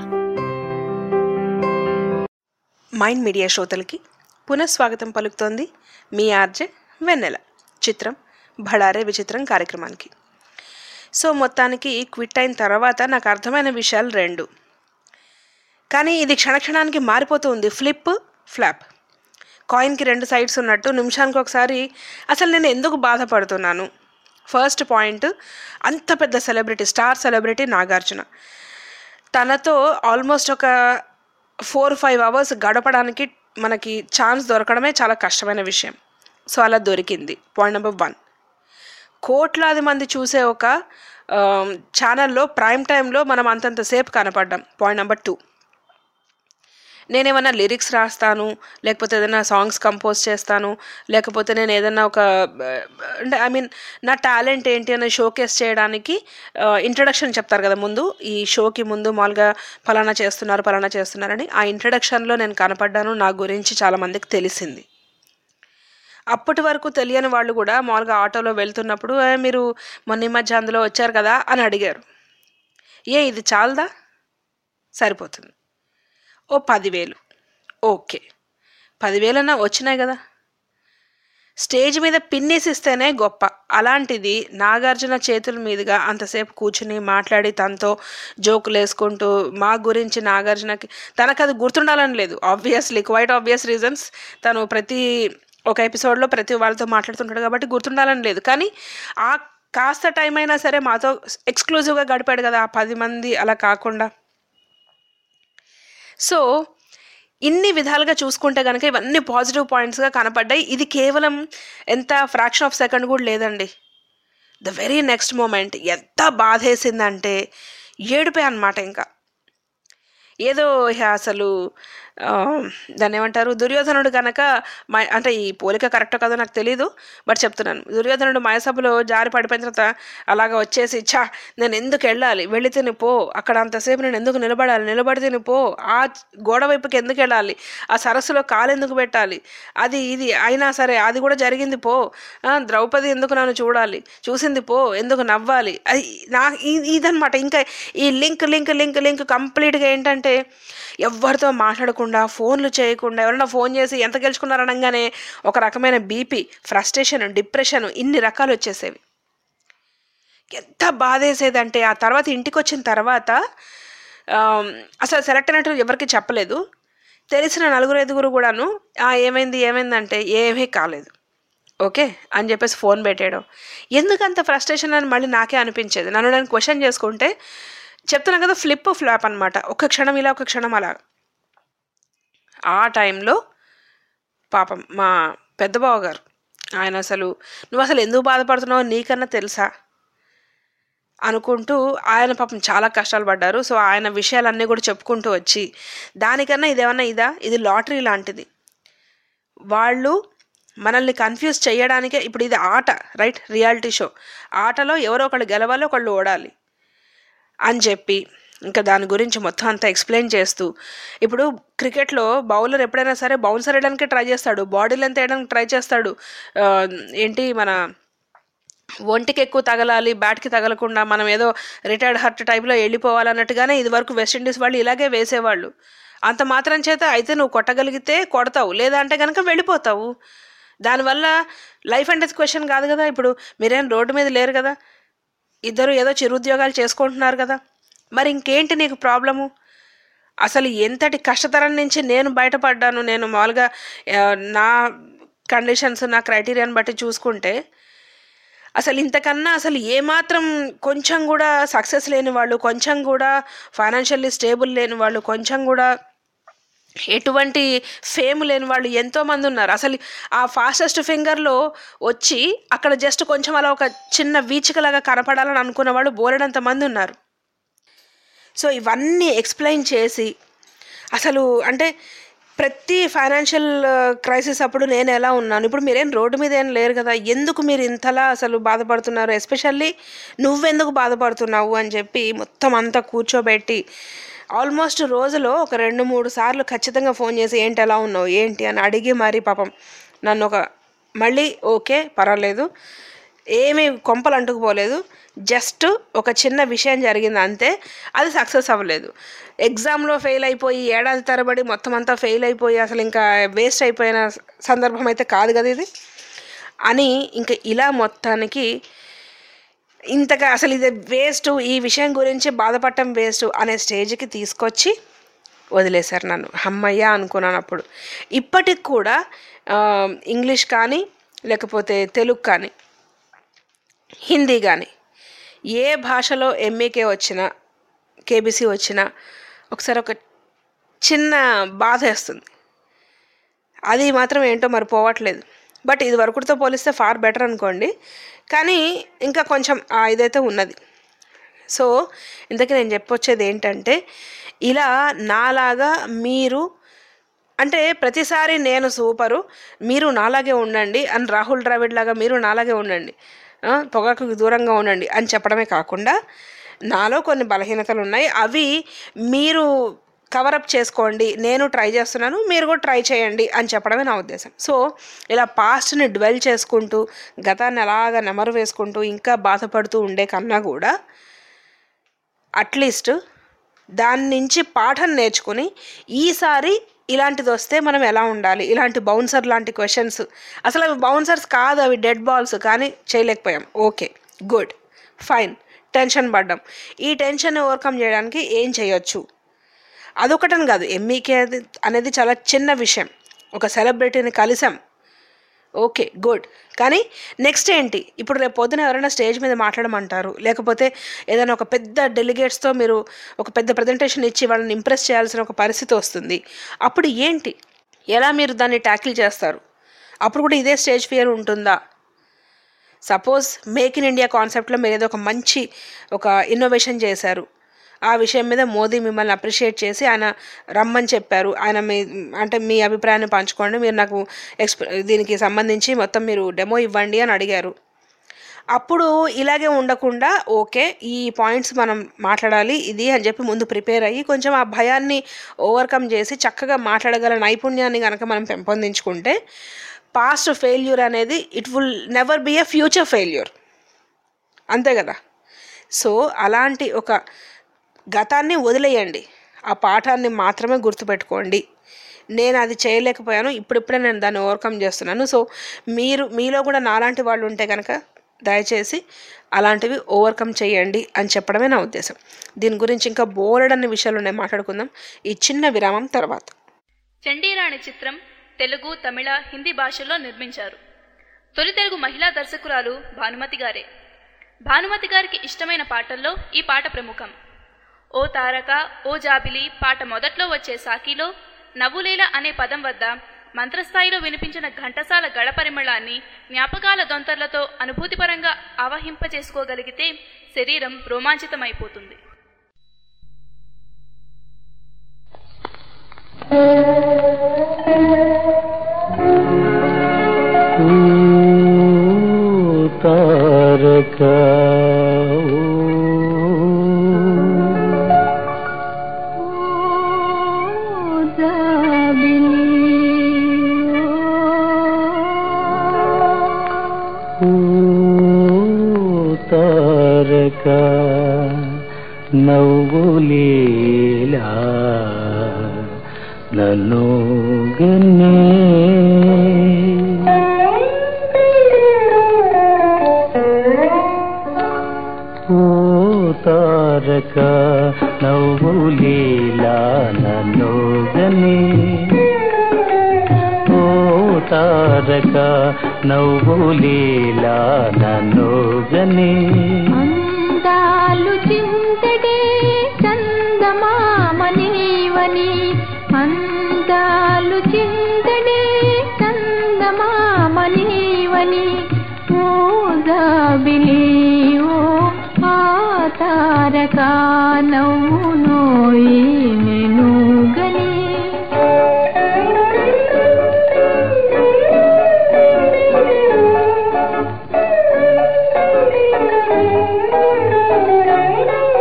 Mind media శ్రోతలకి పునఃస్వాగతం పలుకుతోంది మీ ఆర్జే వెన్నెల చిత్రం భడారే విచిత్రం కార్యక్రమానికి సో మొత్తానికి క్విట్ అయిన తర్వాత నాకు అర్థమైన విషయాలు రెండు కానీ ఇది క్షణక్షణానికి మారిపోతూ ఉంది ఫ్లిప్ ఫ్లాప్ కాయిన్కి రెండు సైడ్స్ ఉన్నట్టు నిమిషానికి ఒకసారి అసలు నేను ఎందుకు బాధపడుతున్నాను ఫస్ట్ పాయింట్ అంత పెద్ద సెలబ్రిటీ స్టార్ సెలబ్రిటీ నాగార్జున తనతో ఆల్మోస్ట్ ఒక ఫోర్ ఫైవ్ అవర్స్ గడపడానికి మనకి ఛాన్స్ దొరకడమే చాలా కష్టమైన విషయం సో అలా దొరికింది పాయింట్ నెంబర్ వన్ కోట్లాది మంది చూసే ఒక ఛానల్లో ప్రైమ్ టైంలో మనం అంతంతసేపు కనపడ్డాం పాయింట్ నెంబర్ టూ నేనేమన్నా లిరిక్స్ రాస్తాను లేకపోతే ఏదైనా సాంగ్స్ కంపోజ్ చేస్తాను లేకపోతే నేను ఏదైనా ఒక అంటే ఐ మీన్ నా టాలెంట్ ఏంటి అని షోకేస్ చేయడానికి ఇంట్రడక్షన్ చెప్తారు కదా ముందు ఈ షోకి ముందు మామూలుగా ఫలానా చేస్తున్నారు ఫలానా చేస్తున్నారని ఆ ఇంట్రడక్షన్లో నేను కనపడ్డాను నా గురించి చాలామందికి తెలిసింది అప్పటి వరకు తెలియని వాళ్ళు కూడా మామూలుగా ఆటోలో వెళ్తున్నప్పుడు "ఏ, మీరు మొన్న ఈ మధ్య అందులో వచ్చారు కదా అని అడిగారు ఏ ఇది చాలదా సరిపోతుంది ఓ పదివేలు ఓకే పదివేలన్నా వచ్చినాయి కదా స్టేజ్ మీద పిన్నేసి ఇస్తేనే గొప్ప అలాంటిది నాగార్జున చేతుల మీదుగా అంతసేపు కూర్చుని మాట్లాడి తనతో జోకులు వేసుకుంటూ మా గురించి నాగార్జునకి తనకు అది గుర్తుండాలని లేదు ఆబ్వియస్లీ క్వైట్ ఆబ్వియస్ రీజన్స్ తను ప్రతి ఒక ఎపిసోడ్లో ప్రతి వాళ్ళతో మాట్లాడుతుంటాడు కాబట్టి గుర్తుండాలని లేదు కానీ ఆ కాస్త టైం అయినా సరే మాతో ఎక్స్క్లూజివ్గా గడిపాడు కదా ఆ పది మంది అలా కాకుండా సో ఇన్ని విధాలుగా చూసుకుంటే కనుక ఇవన్నీ పాజిటివ్ పాయింట్స్గా కనపడ్డాయి ఇది కేవలం ఎంత ఫ్రాక్షన్ ఆఫ్ సెకండ్ కూడా లేదండి ద వెరీ నెక్స్ట్ మూమెంట్ ఎంత బాధేసిందంటే ఏడిపోయా అనమాట ఇంకా ఏదో ఇహ అసలు ఆ, దాన్ని ఏమంటారు దుర్యోధనుడు కనుక మా అంటే ఈ పోలిక కరెక్ట్ కాదో నాకు తెలీదు బట్ చెప్తున్నాను దుర్యోధనుడు మాయసభలో జారి పడిపోయిన తర్వాత అలాగ వచ్చేసి ఛా నేను ఎందుకు వెళ్ళాలి వెళ్ళితే నువ్వు పో అక్కడ అంతసేపు నేను ఎందుకు నిలబడాలి నిలబడితే నువ్వు పో ఆ గోడ వైపుకి ఎందుకు వెళ్ళాలి ఆ సరస్సులో కాలు ఎందుకు పెట్టాలి అది ఇది అయినా సరే అది కూడా జరిగింది పో ఆ, ద్రౌపది ఎందుకు నన్ను చూడాలి చూసింది పో ఎందుకు నవ్వాలి అది నా ఇ- ఇదన్నమాట ఇంకా ఈ లింక్ లింక్ లింక్ లింక్ కంప్లీట్గా ఏంటంటే ఎవరితో మాట్లాడకుండా ఫోన్లు చేయకుండా ఎవరైనా ఫోన్ చేసి ఎంత గెలుచుకున్నారనగానే ఒక రకమైన బీపీ ఫ్రస్ట్రేషన్ డిప్రెషన్ ఇన్ని రకాలు వచ్చేసేవి ఎంత బాధేసేదంటే ఆ తర్వాత ఇంటికి వచ్చిన తర్వాత ఆమ్, అసలు సెలెక్ట్ అయినట్టు ఎవరికి చెప్పలేదు తెలిసిన నలుగురు ఐదుగురు కూడాను "ఆ, ఏమైంది ఏమైందంటే ఏమీ కాలేదు ఓకే అని చెప్పేసి ఫోన్ పెట్టేయడం ఎందుకు అంత ఫ్రస్ట్రేషన్ అని మళ్ళీ నాకే అనిపించేది నన్ను నేను క్వశ్చన్ చేసుకుంటే చెప్తున్నాను కదా ఫ్లిప్ ఫ్లాప్ అనమాట ఒక క్షణం ఇలా ఒక క్షణం అలా ఆ టైంలో పాపం మా పెద్ద బావ గారు ఆయన అసలు నువ్వు అసలు ఎందుకు బాధపడుతున్నావో నీకన్నా తెలుసా అనుకుంటూ ఆయన పాపం చాలా కష్టాలు పడ్డారు సో ఆయన విషయాలన్నీ కూడా చెప్పుకుంటూ వచ్చి దానికన్నా ఇదేమన్నా ఇదా ఇది లాటరీ లాంటిది వాళ్ళు మనల్ని కన్ఫ్యూజ్ చేయడానికే ఇప్పుడు ఇది ఆట రైట్ రియాలిటీ షో ఆటలో ఎవరో ఒకళ్ళు గెలవాలి ఒకళ్ళు ఓడాలి అని చెప్పి ఇంకా దాని గురించి మొత్తం అంతా ఎక్స్ప్లెయిన్ చేస్తూ ఇప్పుడు క్రికెట్లో బౌలర్ ఎప్పుడైనా సరే బౌన్సర్ వేయడానికి ట్రై చేస్తాడు బాడీ లెంత్ వేయడానికి ట్రై చేస్తాడు ఆ, ఏంటి మన ఒంటికి ఎక్కువ తగలాలి బ్యాట్కి తగలకుండా మనం ఏదో రిటైర్డ్ హర్ట్ టైప్లో వెళ్ళిపోవాలన్నట్టుగానే ఇది వరకు వెస్టిండీస్ వాళ్ళు ఇలాగే వేసేవాళ్ళు అంత మాత్రం చేత అయితే నువ్వు కొట్టగలిగితే కొడతావు లేదా అంటే కనుక వెళ్ళిపోతావు దానివల్ల లైఫ్ అండ్ డెత్ క్వశ్చన్ కాదు కదా ఇప్పుడు మీరేం రోడ్డు మీద లేరు కదా ఇద్దరు ఏదో చిరుద్యోగాలు చేసుకుంటున్నారు కదా మరి ఇంకేంటి నీకు ప్రాబ్లము అసలు ఎంతటి కష్టతరం నుంచి నేను బయటపడ్డాను నేను మామూలుగా ఆ, నా కండిషన్స్ నా క్రైటీరియాని బట్టి చూసుకుంటే అసలు ఇంతకన్నా అసలు ఏమాత్రం కొంచెం కూడా సక్సెస్ లేని వాళ్ళు కొంచెం కూడా ఫైనాన్షియల్లీ స్టేబుల్ లేని వాళ్ళు కొంచెం కూడా ఎటువంటి ఫేమ్ లేని వాళ్ళు ఎంతోమంది ఉన్నారు అసలు ఆ ఫాస్టెస్ట్ ఫింగర్లో వచ్చి అక్కడ జస్ట్ కొంచెం అలా ఒక చిన్న వీచికలాగా కనపడాలని అనుకున్న వాళ్ళు బోలెడంత మంది ఉన్నారు సో ఇవన్నీ ఎక్స్ప్లెయిన్ చేసి అసలు అంటే ప్రతి ఫైనాన్షియల్ క్రైసిస్ అప్పుడు నేను ఎలా ఉన్నాను ఇప్పుడు మీరేం రోడ్డు మీద ఏం లేరు కదా ఎందుకు మీరు ఇంతలా అసలు బాధపడుతున్నారు ఎస్పెషల్లీ నువ్వెందుకు బాధపడుతున్నావు అని చెప్పి మొత్తం అంతా కూర్చోబెట్టి ఆల్మోస్ట్ రోజులో ఒక రెండు మూడు సార్లు ఖచ్చితంగా ఫోన్ చేసి ఏంటి ఎలా ఉన్నావు ఏంటి అని అడిగి మరి పాపం నన్ను ఒక మళ్ళీ ఓకే పర్వాలేదు ఏమీ కొంపలు అంటుకుపోలేదు జస్ట్ ఒక చిన్న విషయం జరిగింది అంతే అది సక్సెస్ అవ్వలేదు ఎగ్జామ్లో ఫెయిల్ అయిపోయి ఏడాది తరబడి మొత్తం అంతా ఫెయిల్ అయిపోయి అసలు ఇంకా వేస్ట్ అయిపోయిన సందర్భం అయితే కాదు కదా ఇది అని ఇంకా ఇలా మొత్తానికి ఇంతగా అసలు ఇది వేస్ట్ ఈ విషయం గురించి బాధపడటం వేస్ట్ అనే స్టేజ్కి తీసుకొచ్చి వదిలేశారు నన్ను అమ్మయ్య అనుకున్నాను అప్పుడు ఇప్పటికి కూడా ఆ, ఇంగ్లీష్ కానీ లేకపోతే తెలుగు కానీ హిందీ కానీ ఏ భాషలో ఎంఏకే వచ్చినా కేబీసీ వచ్చినా ఒకసారి ఒక చిన్న బాధ వేస్తుంది అది మాత్రం ఏంటో మరి పోవట్లేదు బట్ ఇది వరకుతో పోలిస్తే ఫార్ బెటర్ అనుకోండి కానీ ఇంకా కొంచెం ఆ ఇదైతే ఉన్నది సో ఇంతకీ నేను చెప్పొచ్చేది ఏంటంటే ఇలా నాలాగా మీరు అంటే ప్రతిసారి నేను సూపరు మీరు నాలాగే ఉండండి అని రాహుల్ ద్రావిడ్ లాగా మీరు నాలాగే ఉండండి ఆ, పొగాకు దూరంగా ఉండండి అని చెప్పడమే కాకుండా నాలో కొన్ని బలహీనతలు ఉన్నాయి అవి మీరు కవరప్ చేసుకోండి నేను ట్రై చేస్తున్నాను మీరు కూడా ట్రై చేయండి అని చెప్పడమే నా ఉద్దేశం సో ఇలా పాస్ట్ని డ్వెల్ చేసుకుంటూ గతాన్ని అలాగా నెమరు వేసుకుంటూ ఇంకా బాధపడుతూ ఉండే కన్నా కూడా అట్లీస్ట్ దాని నుంచి పాఠం నేర్చుకుని ఈసారి ఇలాంటిది వస్తే మనం ఎలా ఉండాలి ఇలాంటి బౌన్సర్ లాంటి క్వశ్చన్స్ అసలు అవి బౌన్సర్స్ కాదు అవి డెడ్ బాల్స్ కానీ చేయలేకపోయాం ఓకే గుడ్ ఫైన్ టెన్షన్ పడ్డాం ఈ టెన్షన్ ఓవర్కమ్ చేయడానికి ఏం చేయొచ్చు అదొకటని కాదు ఎంఈకే అనేది చాలా చిన్న విషయం ఒక సెలబ్రిటీని కలిసాం ఓకే గుడ్ కానీ నెక్స్ట్ ఏంటి ఇప్పుడు రేపు పొద్దున ఎవరైనా స్టేజ్ మీద మాట్లాడమంటారు లేకపోతే ఏదైనా ఒక పెద్ద డెలిగేట్స్తో మీరు ఒక పెద్ద ప్రజెంటేషన్ ఇచ్చి వాళ్ళని ఇంప్రెస్ చేయాల్సిన ఒక పరిస్థితి వస్తుంది అప్పుడు ఏంటి ఎలా మీరు దాన్ని ట్యాకిల్ చేస్తారు అప్పుడు కూడా ఇదే స్టేజ్ ఫియర్ ఉంటుందా సపోజ్ మేక్ ఇన్ ఇండియా కాన్సెప్ట్లో మీరు ఏదో ఒక మంచి ఒక ఇన్నోవేషన్ చేశారు ఆ విషయం మీద మోదీ మిమ్మల్ని అప్రిషియేట్ చేసి ఆయన రమ్మని చెప్పారు ఆయన మీ అంటే మీ అభిప్రాయాన్ని పంచుకోండి మీరు నాకు ఎక్స్ప దీనికి సంబంధించి మొత్తం మీరు డెమో ఇవ్వండి అని అడిగారు అప్పుడు ఇలాగే ఉండకుండా ఓకే ఈ పాయింట్స్ మనం మాట్లాడాలి ఇది అని చెప్పి ముందు ప్రిపేర్ అయ్యి కొంచెం ఆ భయాన్ని ఓవర్కమ్ చేసి చక్కగా మాట్లాడగల నైపుణ్యాన్ని కనుక మనం పెంపొందించుకుంటే పాస్ట్ ఫెయిల్యూర్ అనేది it will never be a future failure అంతే కదా సో అలాంటి ఒక గతాన్ని వదిలేయండి ఆ పాఠాన్ని మాత్రమే గుర్తుపెట్టుకోండి నేను అది చేయలేకపోయాను ఇప్పుడిప్పుడే నేను దాన్ని ఓవర్కమ్ చేస్తున్నాను సో మీరు మీలో కూడా నాలాంటి వాళ్ళు ఉంటే కనుక దయచేసి అలాంటివి ఓవర్కమ్ చేయండి అని చెప్పడమే నా ఉద్దేశం దీని గురించి ఇంకా బోలెడన్ని విషయాలు ఉన్నాయి మాట్లాడుకుందాం ఈ చిన్న విరామం తర్వాత చండీరాణి చిత్రం తెలుగు తమిళ హిందీ భాషల్లో నిర్మించారు తొలి తెలుగు మహిళా దర్శకురాలు భానుమతి గారే భానుమతి గారికి ఇష్టమైన పాటల్లో ఈ పాట ప్రముఖం ఓ తారక ఓ జాబిలి పాట మొదట్లో వచ్చే సాకిలో నవ్వులేల అనే పదం వద్ద మంత్రస్థాయిలో వినిపించిన ఘంటసాల గళపరిమళాన్ని జ్ఞాపకాల దొంతర్లతో అనుభూతిపరంగా ఆవహింపచేసుకోగలిగితే శరీరం రోమాంచితమైపోతుంది తారక తారక నవ్వులేలా నన్ను గన్నే ఓ తారక నవ్వులేలా నన్ను గనే ఓ తారక నవ్వులేలా నన్ను గనే అందాలు చింతడే చందమామ నీవని అందాలు చింతడే చందమామ నీవని ఓ జాబిలి ఓ ఆ తారక నవ్వునోయి మెనుగని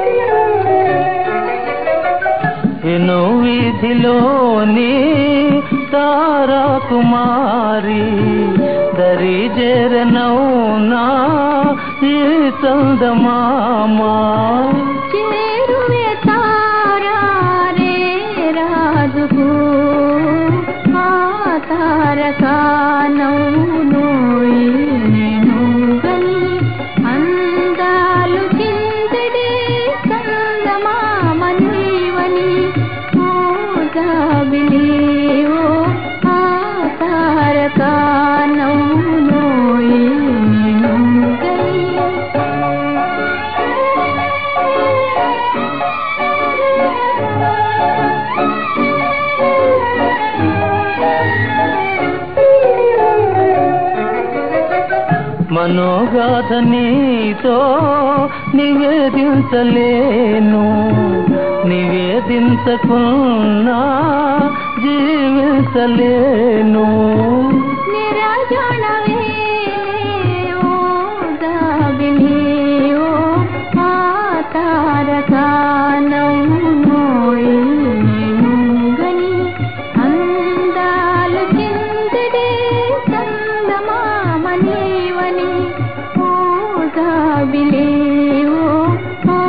ఎను వీధిలోని తారా కుమారి దరి జరనౌనా ఈ చందమామా చేరువే తారా రే రాజుకు ఆ తారకానౌను నేను గని అందాలు చిందడే చందమామనీవని ఓ జాబిలి ఓ ఆ తారకానౌను నేను గని మనోగాథ నీతో నివేదించలేను నివేదించకున్నా జీవించలేను నిరాజనవే ఓ దాబిని ఓ ఆ తారకానౌనోయ్ నేను గని అందాలు చిందడే చందమామనీవని ఓ దాబిలి ఓ ఆ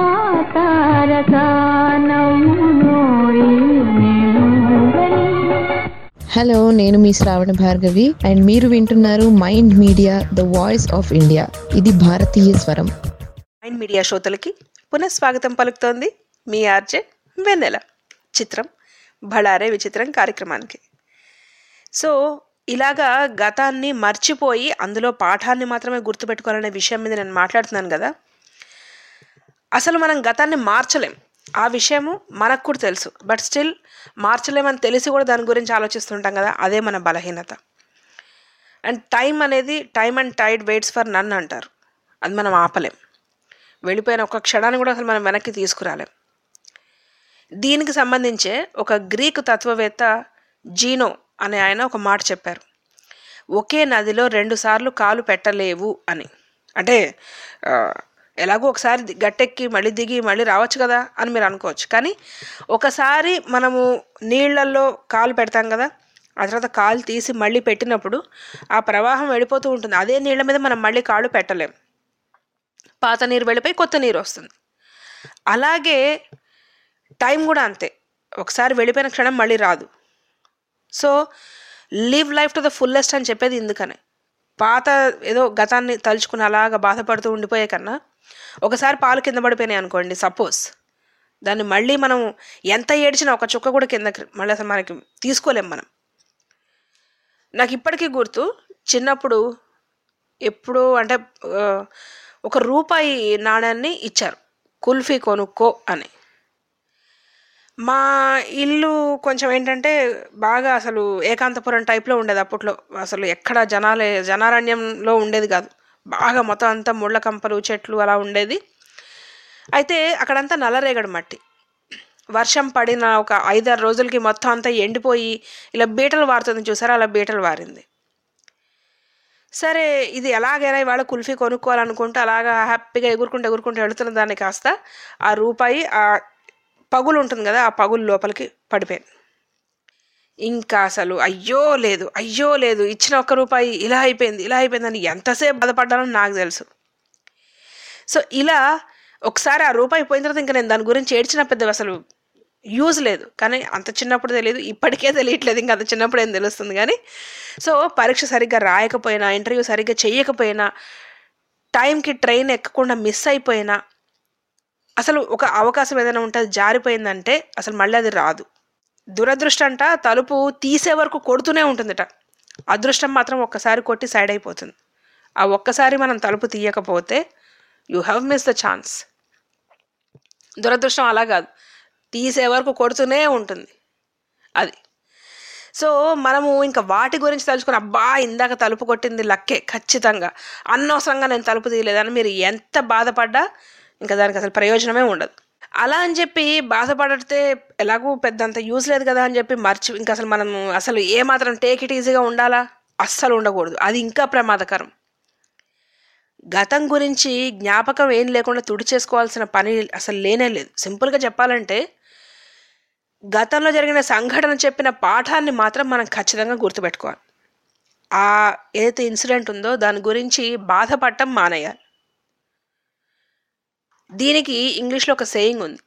తారకానౌనోయ్ నేను గని హలో నేను మీ శ్రావణ భార్గవి అండ్ మీరు వింటున్నారు mind media the voice of India ఇది భారతీయ స్వరం మైండ్ మీడియా శ్రోతలకి పునఃస్వాగతం పలుకుతోంది మీ ఆర్జే వెన్నెల చిత్రం బళారే విచిత్రం కార్యక్రమానికి సో ఇలాగా గతాన్ని మర్చిపోయి అందులో పాఠాన్ని మాత్రమే గుర్తుపెట్టుకోవాలనే విషయం మీద నేను మాట్లాడుతున్నాను కదా అసలు మనం గతాన్ని మార్చలేం ఆ విషయము మనకు కూడా తెలుసు బట్ స్టిల్ మార్చలేమని తెలిసి కూడా దాని గురించి ఆలోచిస్తుంటాం కదా అదే మన బలహీనత అండ్ టైం అనేది time and tide waits for none అంటారు అది మనం ఆపలేం వెళ్ళిపోయిన ఒక క్షణాన్ని కూడా అసలు మనం వెనక్కి తీసుకురాలేం దీనికి సంబంధించే ఒక గ్రీకు తత్వవేత్త జీనో అనే ఆయన ఒక మాట చెప్పారు ఒకే నదిలో రెండుసార్లు కాలు పెట్టలేవు అని అంటే ఆ, ఎలాగో ఒకసారి ది- గట్టెక్కి మళ్ళీ దిగి మళ్ళీ రావచ్చు కదా అని మీరు అనుకోవచ్చు కానీ ఒకసారి మనము నీళ్ళల్లో కాలు పెడతాం కదా ఆ తర్వాత కాలు తీసి మళ్ళీ పెట్టినప్పుడు ఆ ప్రవాహం వెళ్ళిపోతూ ఉంటుంది అదే నీళ్ళ మీద మనం మళ్ళీ కాళ్ళు పెట్టలేం పాత నీరు వెళ్ళిపోయి కొత్త నీరు వస్తుంది అలాగే టైం కూడా అంతే ఒకసారి వెళ్ళిపోయిన క్షణం మళ్ళీ రాదు so live life to the fullest అని చెప్పేది ఇందుకనే పాత ఏదో గతాన్ని తలుచుకుని అలాగా బాధపడుతూ ఉండిపోయే కన్నా ఒకసారి పాలు కింద పడిపోయినాయి అనుకోండి సపోజ్ దాన్ని మళ్ళీ మనం ఎంత ఏడ్చినా ఒక చుక్క కూడా కిందకి మళ్ళీ అసలు మనకి తీసుకోలేం మనం నాకు ఇప్పటికీ గుర్తు చిన్నప్పుడు ఎప్పుడు అంటే ఆ, ఒక రూపాయి నాణ్యాన్ని ఇచ్చారు కుల్ఫీ కొనుక్కో అని మా ఇల్లు కొంచెం ఏంటంటే బాగా అసలు ఏకాంతపురం టైప్లో ఉండేది అప్పట్లో అసలు ఎక్కడ జనాలే జనారణ్యంలో ఉండేది కాదు బాగా మొత్తం అంతా ముళ్ళ కంపలు చెట్లు అలా ఉండేది అయితే అక్కడంతా నల్లరేగడి మట్టి వర్షం పడిన ఒక ఐదారు రోజులకి మొత్తం అంతా ఎండిపోయి ఇలా బీటలు వారుతుంది చూసారా అలా బీటలు వారింది సరే ఇది ఎలాగైనా ఇవాళ కుల్ఫీ కొనుక్కోవాలనుకుంటూ అలాగా హ్యాపీగా ఎగురుకుంటూ ఎగురుకుంటూ వెళుతున్న దాన్ని కాస్త ఆ రూపాయి ఆ పగులు ఉంటుంది కదా ఆ పగులు లోపలికి పడిపోయింది ఇంకా అసలు అయ్యో లేదు అయ్యో లేదు ఇచ్చిన ఒక్క రూపాయి ఇలా అయిపోయింది ఇలా అయిపోయిందని ఎంతసేపు బాధపడ్డానో నాకు తెలుసు సో ఇలా ఒకసారి ఆ రూపాయి పోయిన తర్వాత ఇంకా నేను దాని గురించి ఏడ్చిన పెద్ద అసలు యూజ్ లేదు కానీ అంత చిన్నప్పుడు తెలియదు ఇప్పటికే తెలియట్లేదు ఇంకా అంత చిన్నప్పుడు ఏం తెలుస్తుంది కానీ సో పరీక్ష సరిగ్గా రాయకపోయినా ఇంటర్వ్యూ సరిగ్గా చేయకపోయినా టైంకి ట్రైన్ ఎక్కకుండా మిస్ అయిపోయినా అసలు ఒక అవకాశం ఏదైనా ఉంటే అది జారిపోయిందంటే అసలు మళ్ళీ అది రాదు దురదృష్టం అంట తలుపు తీసే వరకు కొడుతూనే ఉంటుందిట అదృష్టం మాత్రం ఒక్కసారి కొట్టి సైడ్ అయిపోతుంది ఆ ఒక్కసారి మనం తలుపు తీయకపోతే you have miss the chance దురదృష్టం అలా కాదు తీసే వరకు కొడుతూనే ఉంటుంది అది సో మనము ఇంకా వాటి గురించి తలుచుకుని అబ్బా ఇందాక తలుపు కొట్టింది లక్కే ఖచ్చితంగా అనవసరంగా నేను తలుపు తీయలేదని మీరు ఎంత బాధపడ్డా ఇంకా దానికి అసలు ప్రయోజనమే ఉండదు అలా అని చెప్పి బాధపడితే ఎలాగూ పెద్దంత యూజ్ లేదు కదా అని చెప్పి మర్చి ఇంకా అసలు మనము అసలు ఏమాత్రం టేక్ ఇట్ ఈజీగా ఉండాలా అస్సలు ఉండకూడదు అది ఇంకా ప్రమాదకరం గతం గురించి జ్ఞాపకం ఏం లేకుండా తుడి చేసుకోవాల్సిన పని అసలు లేనే లేదు సింపుల్గా చెప్పాలంటే గతంలో జరిగిన సంఘటన చెప్పిన పాఠాన్ని మాత్రం మనం ఖచ్చితంగా గుర్తుపెట్టుకోవాలి ఆ ఏదైతే ఇన్సిడెంట్ ఉందో దాని గురించి బాధపడటం మానేయాలి దీనికి ఇంగ్లీష్లో ఒక సేయింగ్ ఉంది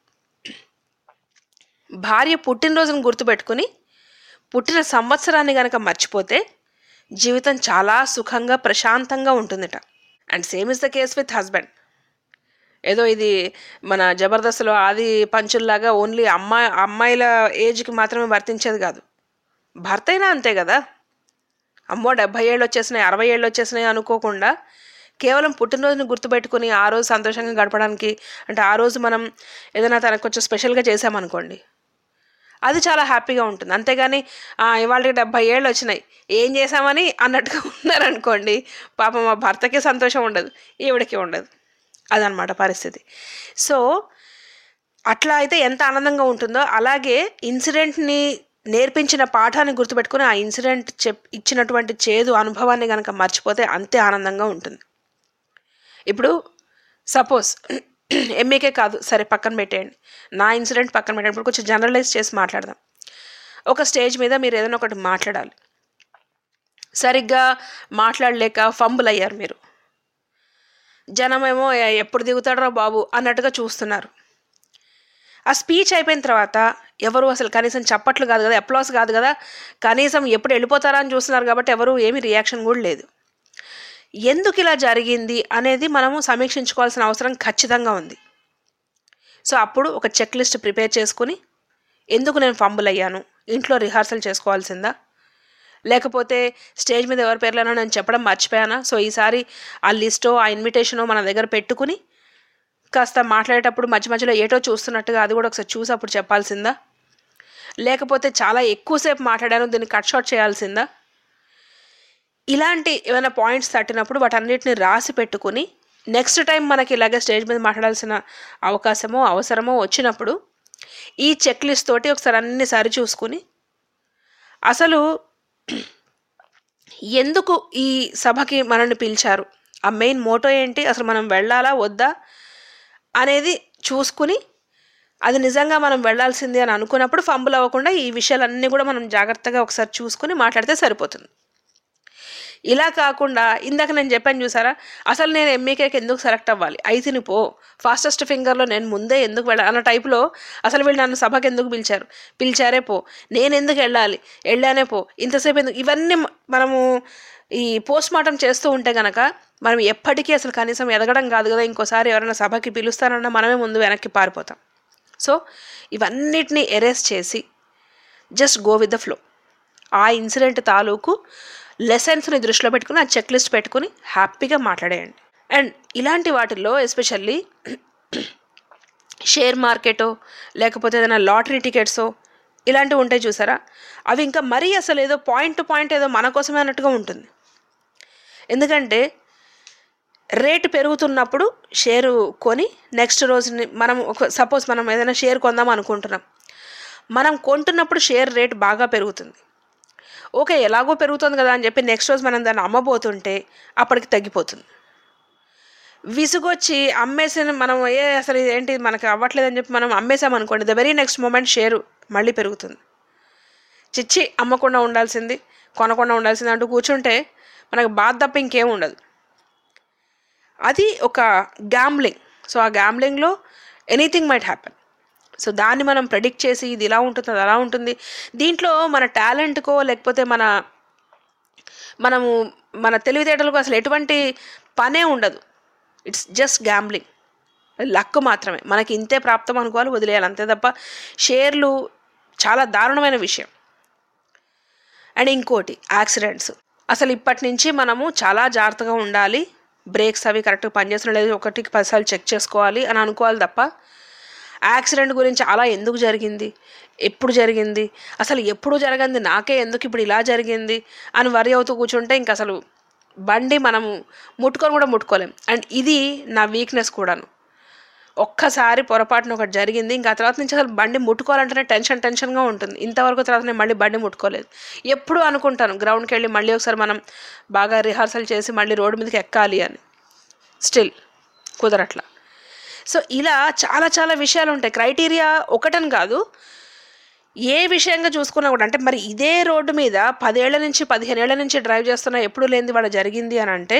భార్య పుట్టినరోజును గుర్తుపెట్టుకుని పుట్టిన సంవత్సరాన్ని గనక మర్చిపోతే జీవితం చాలా సుఖంగా ప్రశాంతంగా ఉంటుందిట and same is the case with husband ఏదో ఇది మన జబర్దస్త్లో ఆది పంచుల్లాగా ఓన్లీ అమ్మాయి అమ్మాయిల ఏజ్కి మాత్రమే వర్తించేది కాదు భర్త అయినా అంతే కదా అమ్మో డెబ్భై ఏళ్ళు వచ్చేసినాయి అరవై ఏళ్ళు వచ్చేసినాయి అనుకోకుండా కేవలం పుట్టినరోజుని గుర్తుపెట్టుకుని ఆ రోజు సంతోషంగా గడపడానికి అంటే ఆ రోజు మనం ఏదైనా తనకు కొంచెం స్పెషల్గా చేసామనుకోండి అది చాలా హ్యాపీగా ఉంటుంది అంతేగాని ఇవాళకి డెబ్భై ఏళ్ళు వచ్చినాయి ఏం చేసామని అన్నట్టుగా ఉన్నారనుకోండి పాపం మా భర్తకి సంతోషం ఉండదు ఈవిడకి ఉండదు అదనమాట పరిస్థితి సో అట్లా అయితే ఎంత ఆనందంగా ఉంటుందో అలాగే ఇన్సిడెంట్ని నేర్పించిన పాఠాన్ని గుర్తుపెట్టుకుని ఆ ఇన్సిడెంట్ చెప్ ఇచ్చినటువంటి చేదు అనుభవాన్ని కనుక మర్చిపోతే అంతే ఆనందంగా ఉంటుంది ఇప్పుడు సపోజ్ ఎంఏకే కాదు సరే పక్కన పెట్టేయండి నా ఇన్సిడెంట్ పక్కన పెట్టండి ఇప్పుడు కొంచెం జనరలైజ్ చేసి మాట్లాడదాం ఒక స్టేజ్ మీద మీరు ఏదైనా ఒకటి మాట్లాడాలి సరిగ్గా మాట్లాడలేక ఫంబుల్ అయ్యారు మీరు జనమేమో "ఎ- ఎప్పుడు దిగుతాడరా బాబు అన్నట్టుగా చూస్తున్నారు ఆ స్పీచ్ అయిపోయిన తర్వాత ఎవరు అసలు కనీసం చప్పట్లు కాదు కదా అప్లాస్ కాదు కదా కనీసం ఎప్పుడు వెళ్ళిపోతారా అని చూస్తున్నారు కాబట్టి ఎవరు ఏమీ రియాక్షన్ కూడా లేదు ఎందుకు ఇలా జరిగింది అనేది మనము సమీక్షించుకోవాల్సిన అవసరం ఖచ్చితంగా ఉంది సో అప్పుడు ఒక చెక్ లిస్ట్ ప్రిపేర్ చేసుకుని ఎందుకు నేను ఫంబుల్ అయ్యాను ఇంట్లో రిహార్సల్ చేసుకోవాల్సిందా లేకపోతే స్టేజ్ మీద ఎవరి పేర్లైనా నేను చెప్పడం మర్చిపోయానా సో ఈసారి ఆ లిస్టో ఆ ఇన్విటేషనో మన దగ్గర పెట్టుకుని కాస్త మాట్లాడేటప్పుడు మధ్య మధ్యలో ఏటో చూస్తున్నట్టుగా అది కూడా ఒకసారి చూసి అప్పుడు చెప్పాల్సిందా లేకపోతే చాలా ఎక్కువసేపు మాట్లాడాను దీన్ని కట్ షార్ట్ చేయాల్సిందా ఇలాంటి ఏమైనా పాయింట్స్ తట్టినప్పుడు వాటన్నిటిని రాసి పెట్టుకుని నెక్స్ట్ టైం మనకి ఇలాగే స్టేజ్ మీద మాట్లాడాల్సిన అవకాశమో అవసరమో వచ్చినప్పుడు ఈ చెక్ లిస్ట్ తోటి ఒకసారి అన్ని సరి చూసుకుని అసలు ఎందుకు ఈ సభకి మనల్ని పిలిచారు ఆ మెయిన్ మోటో ఏంటి అసలు మనం వెళ్ళాలా వద్దా అనేది చూసుకుని అది నిజంగా మనం వెళ్ళాల్సింది అని అనుకున్నప్పుడు ఫంబుల్ అవ్వకుండా ఈ విషయాలన్నీ కూడా మనం జాగ్రత్తగా ఒకసారి చూసుకుని మాట్లాడితే సరిపోతుంది ఇలా కాకుండా ఇందాక నేను చెప్పాను చూసారా అసలు నేను ఎంఈకేకి ఎందుకు సెలెక్ట్ అవ్వాలి అయితే పో ఫాస్టెస్ట్ ఫింగర్లో నేను ముందే ఎందుకు వెళ్ళాలి అన్న టైప్లో అసలు వీళ్ళు నన్ను సభకి ఎందుకు పిలిచారు పిలిచారే పో నేను ఎందుకు వెళ్ళాలి వెళ్ళానే పో ఇంతసేపు ఎందుకు ఇవన్నీ మ- మనము ఈ పోస్ట్ మార్టం చేస్తూ ఉంటే గనక మనం ఎప్పటికీ అసలు కనీసం ఎదగడం కాదు కదా ఇంకోసారి ఎవరైనా సభకి పిలుస్తారన్నా మనమే ముందు వెనక్కి పారిపోతాం సో ఇవన్నిటిని ఎరేస్ చేసి just go with the flow ఆ ఇన్సిడెంట్ తాలూకు లెసన్స్ని దృష్టిలో పెట్టుకుని ఆ చెక్ లిస్ట్ పెట్టుకుని హ్యాపీగా మాట్లాడేయండి అండ్ ఇలాంటి వాటిల్లో ఎస్పెషల్లీ షేర్ మార్కెటో లేకపోతే ఏదైనా లాటరీ టికెట్సో ఇలాంటివి ఉంటాయి చూసారా అవి ఇంకా మరీ అసలు ఏదో పాయింట్ టు పాయింట్ ఏదో మన కోసమే అన్నట్టుగా ఉంటుంది ఎందుకంటే రేటు పెరుగుతున్నప్పుడు షేరు కొని నెక్స్ట్ రోజుని మనం ఒక సపోజ్ మనం ఏదైనా షేర్ కొందాం అనుకుంటున్నాం మనం కొంటున్నప్పుడు షేర్ రేట్ బాగా పెరుగుతుంది ఓకే ఎలాగో పెరుగుతుంది కదా అని చెప్పి నెక్స్ట్ రోజు మనం దాన్ని అమ్మబోతుంటే అప్పటికి తగ్గిపోతుంది విసుగొచ్చి అమ్మేసిన మనం ఏ అసలు ఇది ఏంటి మనకు అవ్వట్లేదని చెప్పి మనం అమ్మేసాం అనుకోండి the very next moment share మళ్ళీ పెరుగుతుంది చిచ్చి అమ్మకుండా ఉండాల్సింది కొనకుండా ఉండాల్సింది అంటూ కూర్చుంటే మనకు బాధ తప్ప ఇంకేం ఉండదు అది ఒక గ్యామ్లింగ్ సో ఆ గ్యామ్లింగ్లో ఎనీథింగ్ మైట్ హ్యాపెన్ సో దాన్ని మనం ప్రెడిక్ట్ చేసి ఇది ఇలా ఉంటుంది అది అలా ఉంటుంది దీంట్లో మన టాలెంట్కో లేకపోతే మన మనము మన తెలివితేటలకు అసలు ఎటువంటి పనే ఉండదు ఇట్స్ జస్ట్ గ్యాంబ్లింగ్ లక్ మాత్రమే మనకి ఇంతే ప్రాప్తం అనుకోవాలి వదిలేయాలి అంతే తప్ప షేర్లు చాలా దారుణమైన విషయం అండ్ ఇంకోటి యాక్సిడెంట్స్ అసలు ఇప్పటి నుంచి మనము చాలా జాగ్రత్తగా ఉండాలి బ్రేక్స్ అవి కరెక్ట్గా పనిచేస్తున్న లేదు ఒకటికి పదిసార్లు చెక్ చేసుకోవాలి అని అనుకోవాలి తప్ప యాక్సిడెంట్ గురించి అలా ఎందుకు జరిగింది ఎప్పుడు జరిగింది అసలు ఎప్పుడు జరగంది నాకే ఎందుకు ఇప్పుడు ఇలా జరిగింది అని వరి అవుతూ కూర్చుంటే ఇంక అసలు బండి మనము ముట్టుకొని కూడా ముట్టుకోలేం అండ్ ఇది నా వీక్నెస్ కూడాను ఒక్కసారి పొరపాటున ఒకటి జరిగింది ఇంకా ఆ తర్వాత నుంచి అసలు బండి ముట్టుకోవాలంటేనే టెన్షన్ టెన్షన్గా ఉంటుంది ఇంతవరకు తర్వాత నేను మళ్ళీ బండి ముట్టుకోలేదు ఎప్పుడు అనుకుంటాను గ్రౌండ్కి వెళ్ళి మళ్ళీ ఒకసారి మనం బాగా రిహార్సల్ చేసి మళ్ళీ రోడ్డు మీదకి ఎక్కాలి అని స్టిల్ కుదరట్లా సో ఇలా చాలా చాలా విషయాలు ఉంటాయి క్రైటీరియా ఒకటని కాదు ఏ విషయంగా చూసుకున్నా కూడా అంటే మరి ఇదే రోడ్డు మీద పదేళ్ల నుంచి పదిహేను ఏళ్ల నుంచి డ్రైవ్ చేస్తున్నా ఎప్పుడు లేనిది వాడు జరిగింది అని అంటే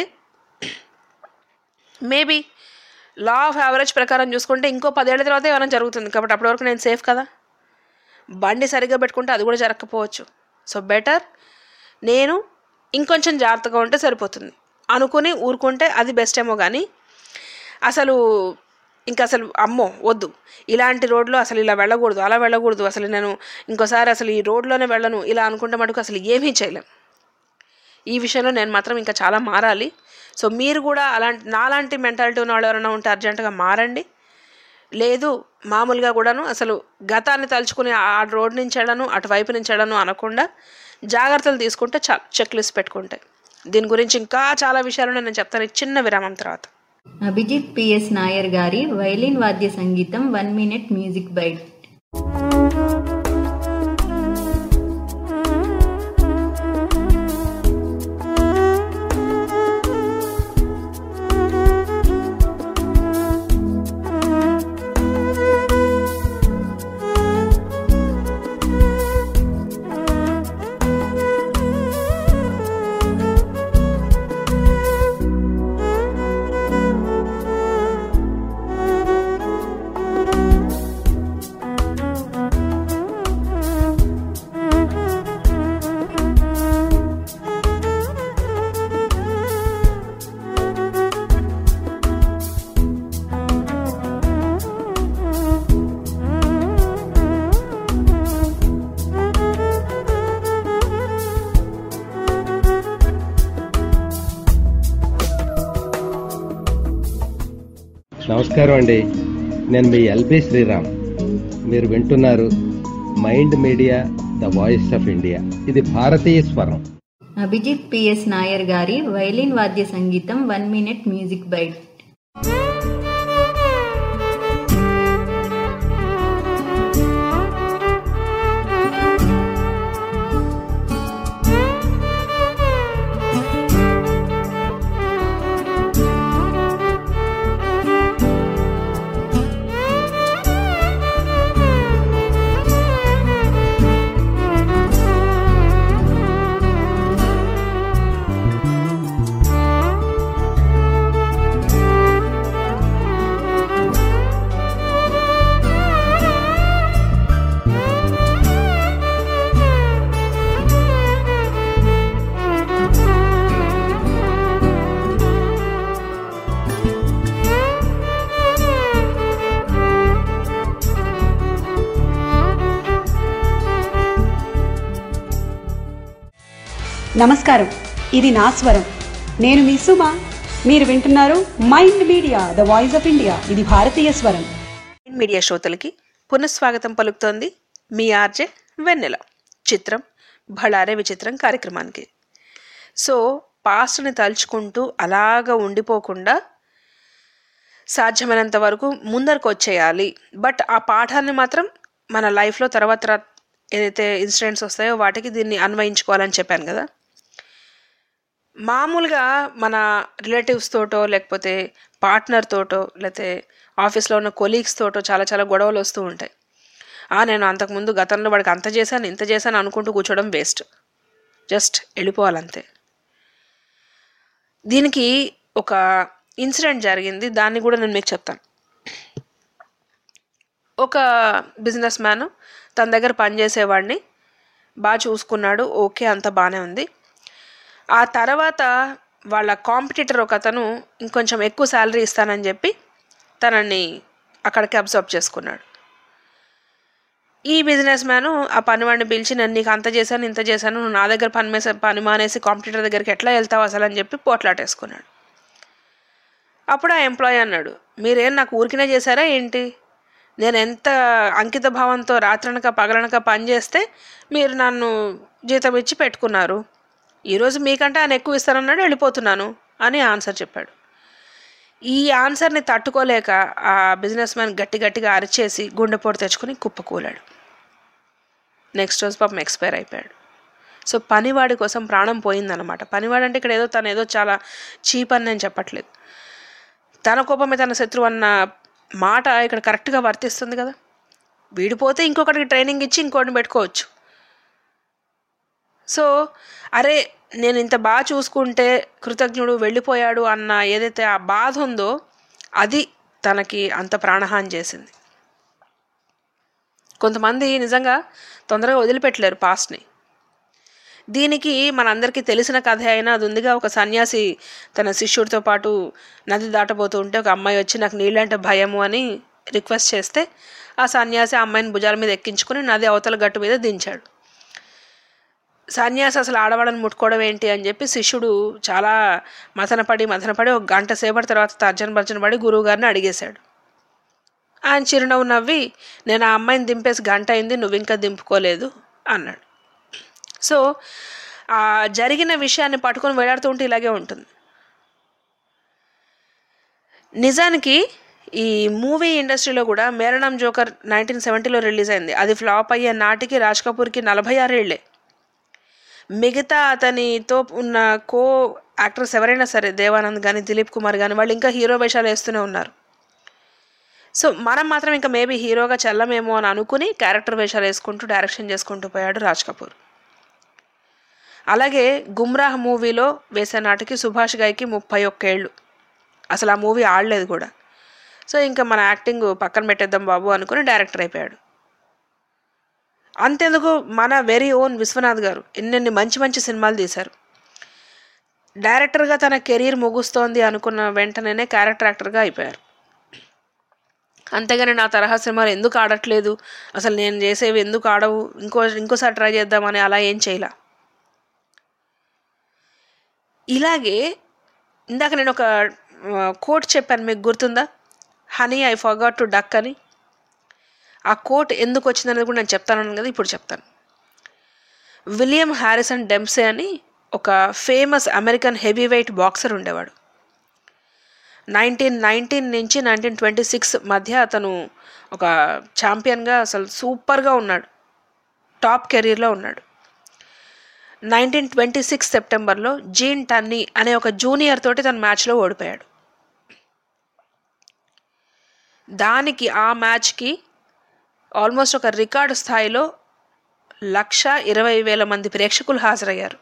మేబీ లా ఆఫ్ యావరేజ్ ప్రకారం చూసుకుంటే ఇంకో పదేళ్ల తర్వాత ఏమైనా జరుగుతుంది కాబట్టి అప్పటి వరకు నేను సేఫ్ కదా బండి సరిగ్గా పెట్టుకుంటే అది కూడా జరగకపోవచ్చు సో బెటర్ నేను ఇంకొంచెం జాగ్రత్తగా ఉంటే సరిపోతుంది అనుకుని ఊరుకుంటే అది బెస్ట్ ఏమో కానీ అసలు ఇంకా అసలు అమ్మో వద్దు ఇలాంటి రోడ్లో అసలు ఇలా వెళ్ళకూడదు అలా వెళ్ళకూడదు అసలు నేను ఇంకోసారి అసలు ఈ రోడ్లోనే వెళ్ళను ఇలా అనుకుంటే మటుకు అసలు ఏమీ చేయలేం ఈ విషయంలో నేను మాత్రం ఇంకా చాలా మారాలి సో మీరు కూడా అలాంటి నాలాంటి మెంటాలిటీ ఉన్న వాళ్ళు ఎవరైనా ఉంటే అర్జెంటుగా మారండి లేదు మామూలుగా కూడాను అసలు గతాన్ని తలుచుకుని ఆ రోడ్ నుంచి వెళ్ళను అటువైపు నుంచి వెళ్ళను అనకుండా జాగ్రత్తలు తీసుకుంటే చాలు చెక్ లిస్ట్ పెట్టుకుంటే దీని గురించి ఇంకా చాలా విషయాలు నేను చెప్తాను ఈ చిన్న విరామం తర్వాత అభిజిత్ పిఎస్ నాయర్ గారి వైలిన్ వాద్య సంగీతం వన్ మినిట్ మ్యూజిక్ బైట్ నమస్కారం అండి నేను మీ ఎల్బి శ్రీరామ్ మీరు వింటున్నారు mind media the voice of India ఇది భారతీయ స్వరం అభిజిత్ పిఎస్ నాయర్ గారి వైలిన్ వాద్య సంగీతం వన్ మినిట్ మ్యూజిక్ బైట్ నమస్కారం ఇది నా స్వరం నేను మీ సుమ మీరు వింటున్నారు mind media the voice of India ఇది భారతీయ స్వరం మీడియా శ్రోతలకి పునఃస్వాగతం పలుకుతోంది మీ ఆర్జే వెన్నెల చిత్రం భళారే విచిత్రం కార్యక్రమానికి సో పాస్ట్ని తలుచుకుంటూ అలాగా ఉండిపోకుండా సాధ్యమైనంత వరకు ముందరకు వచ్చేయాలి బట్ ఆ పాఠాన్ని మాత్రం మన లైఫ్లో తర్వాత తర్వాత ఏదైతే ఇన్సిడెంట్స్ వస్తాయో వాటికి దీన్ని అన్వయించుకోవాలని చెప్పాను కదా మామూలుగా మన రిలేటివ్స్ తోటో లేకపోతే పార్ట్నర్ తోటో లేకపోతే ఆఫీస్లో ఉన్న కొలీగ్స్ తోటో చాలా చాలా గొడవలు వస్తూ ఉంటాయి ఆ నేను అంతకుముందు గతంలో వాడికి అంత చేశాను ఇంత చేశాను అనుకుంటూ కూర్చోవడం వేస్ట్ జస్ట్ వెళ్ళిపోవాలంతే దీనికి ఒక ఇన్సిడెంట్ జరిగింది దాన్ని కూడా నేను మీకు చెప్తాను ఒక బిజినెస్ మ్యాన్ తన దగ్గర పనిచేసేవాడిని బాగా చూసుకున్నాడు ఓకే అంత బాగానే ఉంది ఆ తర్వాత వాళ్ళ కాంపిటీటర్ ఒక అతను ఇంకొంచెం ఎక్కువ శాలరీ ఇస్తానని చెప్పి తనని అక్కడికి అబ్జర్వ్ చేసుకున్నాడు ఈ బిజినెస్ మ్యాను ఆ పనివాడిని పిలిచి నేను నీకు అంత చేశాను ఇంత చేశాను నువ్వు నా దగ్గర పని మేసే పని మానేసి కాంపిటీటర్ దగ్గరికి ఎట్లా వెళ్తావు అసలు అని చెప్పి పోట్లాటేసుకున్నాడు అప్పుడు ఆ ఎంప్లాయీ అన్నాడు మీరేం నాకు ఊరికినే చేశారా ఏంటి నేను ఎంత అంకిత భావంతో రాత్రనక పగలనక పని చేస్తే మీరు నన్ను జీతం ఇచ్చి పెట్టుకున్నారు ఈరోజు మీకంటే ఆయన ఎక్కువ ఇస్తానన్నాడు వెళ్ళిపోతున్నాను అని ఆన్సర్ చెప్పాడు ఈ ఆన్సర్ని తట్టుకోలేక ఆ బిజినెస్ మ్యాన్ గట్టి గట్టిగా అరిచేసి గుండెపోటు తెచ్చుకుని కుప్పకూలాడు నెక్స్ట్ రోజు పాపం ఎక్స్పైర్ అయిపోయాడు సో పనివాడి కోసం ప్రాణం పోయిందనమాట పనివాడు అంటే ఇక్కడ ఏదో తను ఏదో చాలా చీప్ అని నేను చెప్పట్లేదు తన కోపమే తన శత్రువు అన్న మాట ఇక్కడ కరెక్ట్గా వర్తిస్తుంది కదా వీడిపోతే ఇంకొకటికి ట్రైనింగ్ ఇచ్చి ఇంకోటిని పెట్టుకోవచ్చు సో అరే నేను ఇంత బాగా చూసుకుంటే కృతజ్ఞుడు వెళ్ళిపోయాడు అన్న ఏదైతే ఆ బాధ ఉందో అది తనకి అంత ప్రాణహాని చేసింది కొంతమంది నిజంగా తొందరగా వదిలిపెట్టలేరు పాస్ట్ని దీనికి మనందరికీ తెలిసిన కథ అయినా అది ఉందిగా ఒక సన్యాసి తన శిష్యుడితో పాటు నది దాటబోతూ ఉంటే ఒక అమ్మాయి వచ్చి నాకు నీళ్ళంటే భయము అని రిక్వెస్ట్ చేస్తే ఆ సన్యాసి ఆ అమ్మాయిని భుజాల మీద ఎక్కించుకుని నది అవతల గట్టు మీద దించాడు సన్యాసి అసలు ఆడవాళ్ళని ముట్టుకోవడం ఏంటి అని చెప్పి శిష్యుడు చాలా మథనపడి మథనపడి ఒక గంట సేపటి తర్వాత తర్జన భర్జన పడి గురువు గారిని అడిగేశాడు ఆయన చిరునవ్వు నవ్వి నేను ఆ అమ్మాయిని దింపేసి గంట అయింది నువ్వు ఇంకా దింపుకోలేదు అన్నాడు సో ఆ జరిగిన విషయాన్ని పట్టుకొని వేలాడుతూ ఉంటే ఇలాగే ఉంటుంది నిజానికి ఈ మూవీ ఇండస్ట్రీలో కూడా మేరణం జోకర్ నైన్టీన్ సెవెంటీలో రిలీజ్ అయింది అది ఫ్లాప్ అయ్యే నాటికి రాజ్ కపూర్కి నలభై ఆరేళ్లే మిగతా అతనితో ఉన్న కో యాక్టర్స్ ఎవరైనా సరే దేవానంద్ కానీ దిలీప్ కుమార్ కానీ వాళ్ళు ఇంకా హీరో వేషాలు వేస్తూనే ఉన్నారు సో మనం మాత్రం ఇంకా మేబీ హీరోగా చెల్లమేమో అని అనుకుని క్యారెక్టర్ వేషాలు వేసుకుంటూ డైరెక్షన్ చేసుకుంటూ పోయాడు రాజ్ కపూర్ అలాగే గుమ్రాహ్ మూవీలో వేసే నాటికి సుభాష్ గారికి ముప్పై ఒక్కేళ్ళు అసలు ఆ మూవీ ఆడలేదు కూడా సో ఇంకా మన యాక్టింగ్ పక్కన పెట్టేద్దాం బాబు అనుకుని డైరెక్టర్ అయిపోయాడు అంతెందుకు మన వెరీ ఓన్ విశ్వనాథ్ గారు ఎన్నెన్ని మంచి మంచి సినిమాలు తీశారు డైరెక్టర్గా తన కెరీర్ ముగుస్తోంది అనుకున్న వెంటనే క్యారెక్టర్ యాక్టర్గా అయిపోయారు అంతేగాని నా తరహా సినిమాలు ఎందుకు ఆడట్లేదు అసలు నేను చేసేవి ఎందుకు ఆడవు ఇంకో ఇంకోసారి ట్రై చేద్దామని అలా ఏం చేయలా ఇలాగే ఇందాక నేను ఒక కోట్ చెప్పాను మీకు గుర్తుందా honey I forgot to duck అని ఆ కోట్ ఎందుకు వచ్చిందనేది కూడా నేను చెప్తాను కదా ఇప్పుడు చెప్తాను విలియం హ్యారిసన్ డెంప్సే అని ఒక famous American heavy weight boxer ఉండేవాడు నైన్టీన్ నైన్టీన్ నుంచి నైన్టీన్ ట్వంటీ సిక్స్ మధ్య అతను ఒక ఛాంపియన్గా అసలు సూపర్గా ఉన్నాడు టాప్ కెరీర్లో ఉన్నాడు నైన్టీన్ ట్వంటీ సిక్స్ సెప్టెంబర్లో జీన్ టన్నీ అనే ఒక జూనియర్ తోటి తన మ్యాచ్లో ఓడిపోయాడు దానికి ఆ మ్యాచ్కి ఆల్మోస్ట్ ఒక రికార్డు స్థాయిలో లక్ష ఇరవై వేల మంది ప్రేక్షకులు హాజరయ్యారు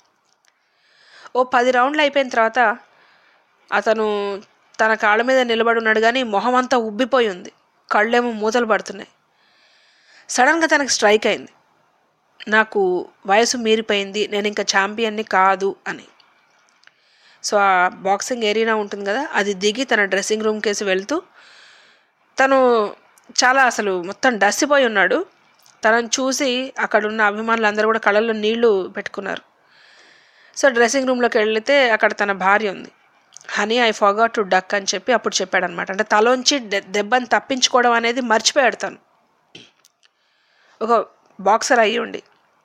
ఓ పది రౌండ్లు అయిపోయిన తర్వాత అతను తన కాళ్ళ మీద నిలబడి ఉన్నాడు కానీ మొహం అంతా ఉబ్బిపోయి ఉంది కళ్ళేమో మూతలు పడుతున్నాయి సడన్గా తనకు స్ట్రైక్ అయింది నాకు వయసు మీరిపోయింది నేను ఇంకా ఛాంపియన్ని కాదు అని సో ఆ బాక్సింగ్ ఏరియా ఉంటుంది కదా అది దిగి తన డ్రెస్సింగ్ రూమ్ కేసి వెళ్తూ తను చాలా అసలు మొత్తం డస్సిపోయి ఉన్నాడు తనను చూసి అక్కడ ఉన్న అభిమానులు అందరూ కూడా కళ్ళల్లో నీళ్లు పెట్టుకున్నారు సో డ్రెస్సింగ్ రూమ్లోకి వెళితే అక్కడ తన భార్య ఉంది honey I forgot to duck అని చెప్పి అప్పుడు చెప్పాడనమాట అంటే తలోంచి దె- దెబ్బని తప్పించుకోవడం అనేది మర్చిపోయాడు తను ఒక బాక్సర్ అయ్యి ఉండి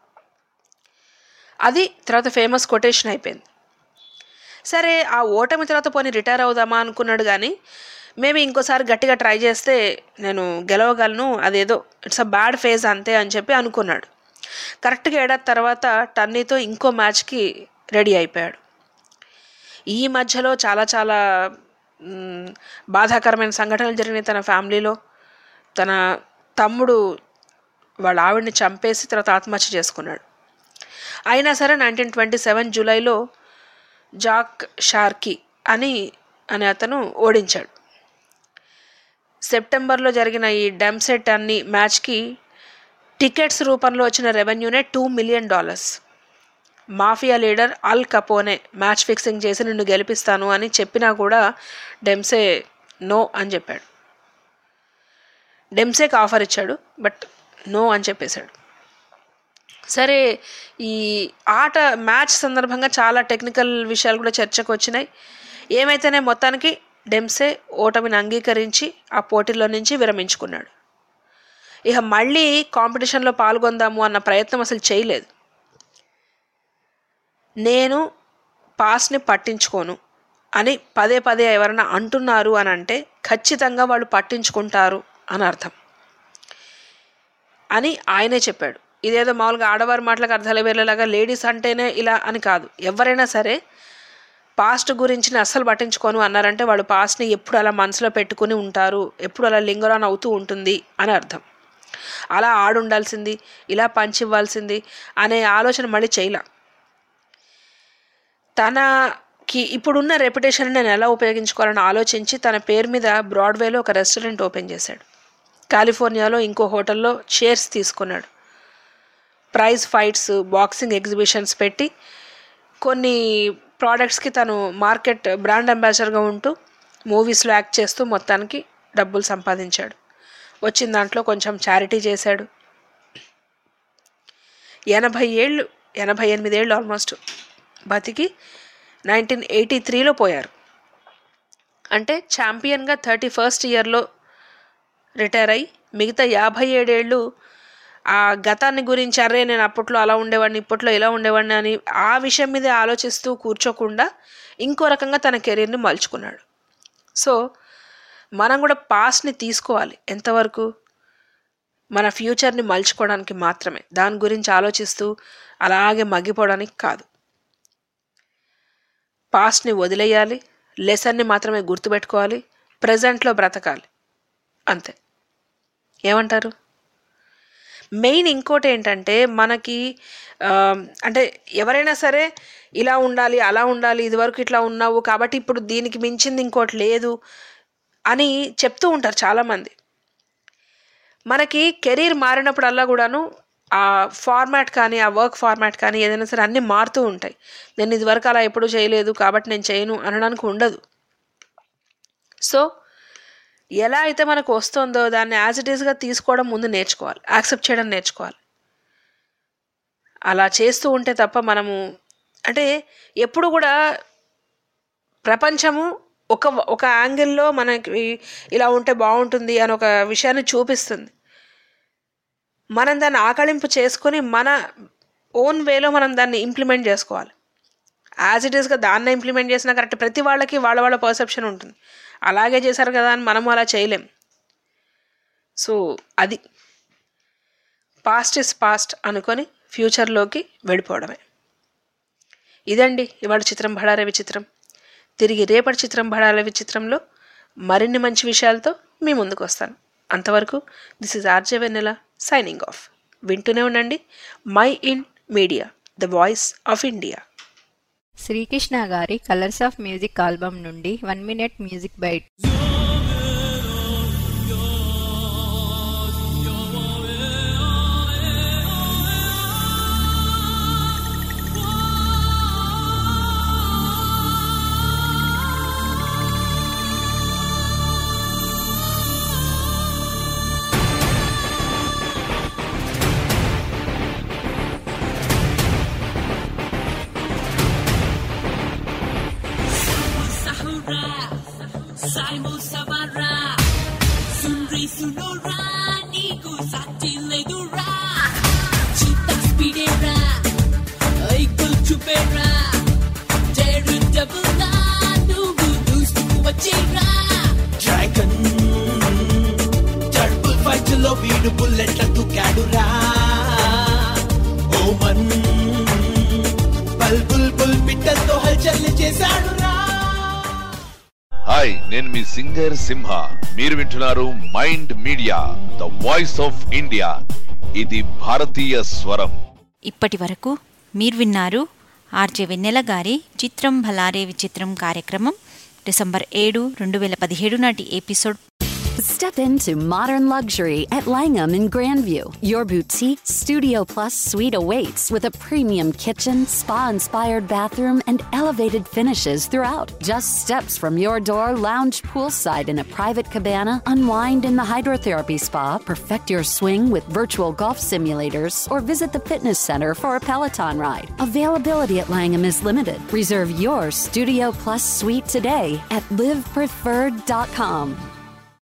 అది తర్వాత ఫేమస్ కొటేషన్ అయిపోయింది సరే ఆ ఓటమి తర్వాత పోనీ రిటైర్ అవుదామా అనుకున్నాడు కానీ మేబీ ఇంకోసారి గట్టిగా ట్రై చేస్తే నేను గెలవగలను అదేదో ఇట్స్ అ బ్యాడ్ ఫేజ్ అంతే అని చెప్పి అనుకున్నాడు కరెక్ట్గా ఏడాది తర్వాత టన్నీతో ఇంకో మ్యాచ్కి రెడీ అయిపోయాడు ఈ మధ్యలో చాలా చాలా మ్, బాధాకరమైన సంఘటనలు జరిగినాయి తన ఫ్యామిలీలో తన తమ్ముడు వాళ్ళ ఆవిడని చంపేసి తర్వాత ఆత్మహత్య చేసుకున్నాడు అయినా సరే నైన్టీన్ ట్వంటీ సెవెన్ జూలైలో జాక్ షార్కీ అని అనే అతను ఓడించాడు సెప్టెంబర్లో జరిగిన ఈ డెమ్సెట్ అన్ని మ్యాచ్కి టికెట్స్ రూపంలో వచ్చిన రెవెన్యూనే two million dollars mafia leader Al Capone match fixing చేసి నిన్ను గెలిపిస్తాను అని చెప్పినా కూడా డెమ్సే నో అని చెప్పాడు డెమ్సేకి ఆఫర్ ఇచ్చాడు బట్ నో అని చెప్పేశాడు సరే ఈ ఆట మ్యాచ్ సందర్భంగా చాలా టెక్నికల్ విషయాలు కూడా చర్చకు వచ్చినాయి ఏమైతేనే మొత్తానికి డెమ్సే ఓటమిని అంగీకరించి ఆ పోటీలో నుంచి విరమించుకున్నాడు ఇక మళ్ళీ కాంపిటీషన్లో పాల్గొందాము అన్న ప్రయత్నం అసలు చేయలేదు నేను పాస్ని పట్టించుకోను అని పదే పదే ఎవరైనా అంటున్నారు అని అంటే ఖచ్చితంగా వాళ్ళు పట్టించుకుంటారు అని అర్థం అని ఆయనే చెప్పాడు ఇదేదో మామూలుగా ఆడవారి మాటలకు అర్థాలు వేరేలాగా లేడీస్ అంటేనే ఇలా అని కాదు ఎవరైనా సరే పాస్ట్ గురించి అస్సలు పట్టించుకోను అన్నారంటే వాళ్ళు పాస్ట్ని ఎప్పుడు అలా మనసులో పెట్టుకుని ఉంటారు ఎప్పుడు అలా లింగరాన్ అవుతూ ఉంటుంది అని అర్థం అలా ఆడుండాల్సింది ఇలా పంచి ఇవ్వాల్సింది అనే ఆలోచన మళ్ళీ చేయలే తనకి ఇప్పుడున్న రెప్యుటేషన్ నేను ఎలా ఉపయోగించుకోవాలని ఆలోచించి తన పేరు మీద బ్రాడ్వేలో ఒక రెస్టారెంట్ ఓపెన్ చేశాడు కాలిఫోర్నియాలో ఇంకో హోటల్లో షేర్స్ తీసుకున్నాడు ప్రైజ్ ఫైట్స్ బాక్సింగ్ ఎగ్జిబిషన్స్ పెట్టి కొన్ని ప్రోడక్ట్స్కి తను మార్కెట్ బ్రాండ్ అంబాసిడర్గా ఉంటూ మూవీస్లో యాక్ట్ చేస్తూ మొత్తానికి డబ్బులు సంపాదించాడు వచ్చిన దాంట్లో కొంచెం చారిటీ చేశాడు ఎనభై ఏళ్ళు ఎనభై ఎనిమిదేళ్ళు ఆల్మోస్ట్ బతికి నైన్టీన్ ఎయిటీ త్రీలో పోయారు అంటే ఛాంపియన్గా థర్టీ ఫస్ట్ ఇయర్లో రిటైర్ అయ్యి మిగతా యాభై ఏడేళ్ళు ఆ గతాన్ని గురించి అరే నేను అప్పట్లో అలా ఉండేవాడిని ఇప్పట్లో ఇలా ఉండేవాడిని అని ఆ విషయం మీదే ఆలోచిస్తూ కూర్చోకుండా ఇంకో రకంగా తన కెరీర్ని మలుచుకున్నాడు సో మనం కూడా పాస్ట్ని తీసుకోవాలి ఎంతవరకు మన ఫ్యూచర్ని మలుచుకోవడానికి మాత్రమే దాని గురించి ఆలోచిస్తూ అలాగే మగ్గిపోవడానికి కాదు పాస్ట్ని వదిలేయాలి లెసన్ని మాత్రమే గుర్తుపెట్టుకోవాలి ప్రజెంట్లో బ్రతకాలి అంతే ఏమంటారు మెయిన్ ఇంకోటి ఏంటంటే మనకి ఆ, అంటే ఎవరైనా సరే ఇలా ఉండాలి అలా ఉండాలి ఇదివరకు ఇట్లా ఉన్నావు కాబట్టి ఇప్పుడు దీనికి మించింది ఇంకోటి లేదు అని చెప్తూ ఉంటారు చాలామంది మనకి కెరీర్ మారినప్పుడల్లా కూడాను ఆ ఫార్మాట్ కానీ ఆ వర్క్ ఫార్మాట్ కానీ ఏదైనా సరే అన్నీ మారుతూ ఉంటాయి నేను ఇదివరకు అలా ఎప్పుడూ చేయలేదు కాబట్టి నేను చేయను అనడానికి ఉండదు సో ఎలా అయితే మనకు వస్తుందో దాన్ని యాజ్ ఇట్ ఈస్గా తీసుకోవడం ముందు నేర్చుకోవాలి యాక్సెప్ట్ చేయడం నేర్చుకోవాలి అలా చేస్తూ ఉంటే తప్ప మనము అంటే ఎప్పుడు కూడా ప్రపంచము ఒక ఒక యాంగిల్లో మనకి ఇలా ఉంటే బాగుంటుంది అని ఒక విషయాన్ని చూపిస్తుంది మనం దాన్ని ఆకళింపు చేసుకొని మన ఓన్ వేలో మనం దాన్ని ఇంప్లిమెంట్ చేసుకోవాలి యాజ్ ఇట్ ఈస్గా దాన్ని ఇంప్లిమెంట్ చేసినా కరెక్ట్ ప్రతి వాళ్ళకి వాళ్ళ వాళ్ళ పర్సెప్షన్ ఉంటుంది అలాగే చేశారు కదా అని మనము అలా చేయలేం సో అది పాస్ట్ ఇస్ పాస్ట్ అనుకొని ఫ్యూచర్లోకి వెళ్ళిపోవడమే ఇదండి ఇవాళ చిత్రం భడారే విచిత్రం తిరిగి రేపటి చిత్రం భడారే విచిత్రంలో మరిన్ని మంచి విషయాలతో మీ ముందుకు వస్తాను అంతవరకు this is RJ Vennela signing off వింటూనే ఉండండి mind media the voice of India Srikrishna గారి కలర్స్ ఆఫ్ మ్యూజిక్ ఆల్బమ్ నుండి one minute music bite Saimo Savara Sunri Sunora Niku Sati Ledura Chita Speedera Eagle Chupera Teru Double Nugu Dustu Wachira dragon టర్బుల్ ఫైట్ లో వీడు బుల్లెట్ల తుకాడురా ఓమన్ బల్ బుల్ బుల్ పిట్టలతో హల్చల్ చేశాడురా హాయ్ నేను మీ సింగర్ సింహ మీరు వింటున్నారు mind media the voice of India ఇది భారతీయ స్వరం ఇప్పటి వరకు మీరు విన్నారు ఆర్జే వెన్నెల గారి చిత్రం భలారే విచిత్రం కార్యక్రమం డిసెంబర్ ఏడు రెండు వేల పదిహేడు నాటి episode Step into modern luxury at Langham in Grandview. Your boutique Studio Plus suite awaits with a premium kitchen, spa inspired bathroom, and elevated finishes throughout. Just steps from your door, lounge poolside in a private cabana, unwind in the hydrotherapy spa, perfect your swing with virtual golf simulators, or visit the fitness center for a Peloton ride. Availability at Langham is limited. Reserve your Studio Plus suite today at livepreferred.com.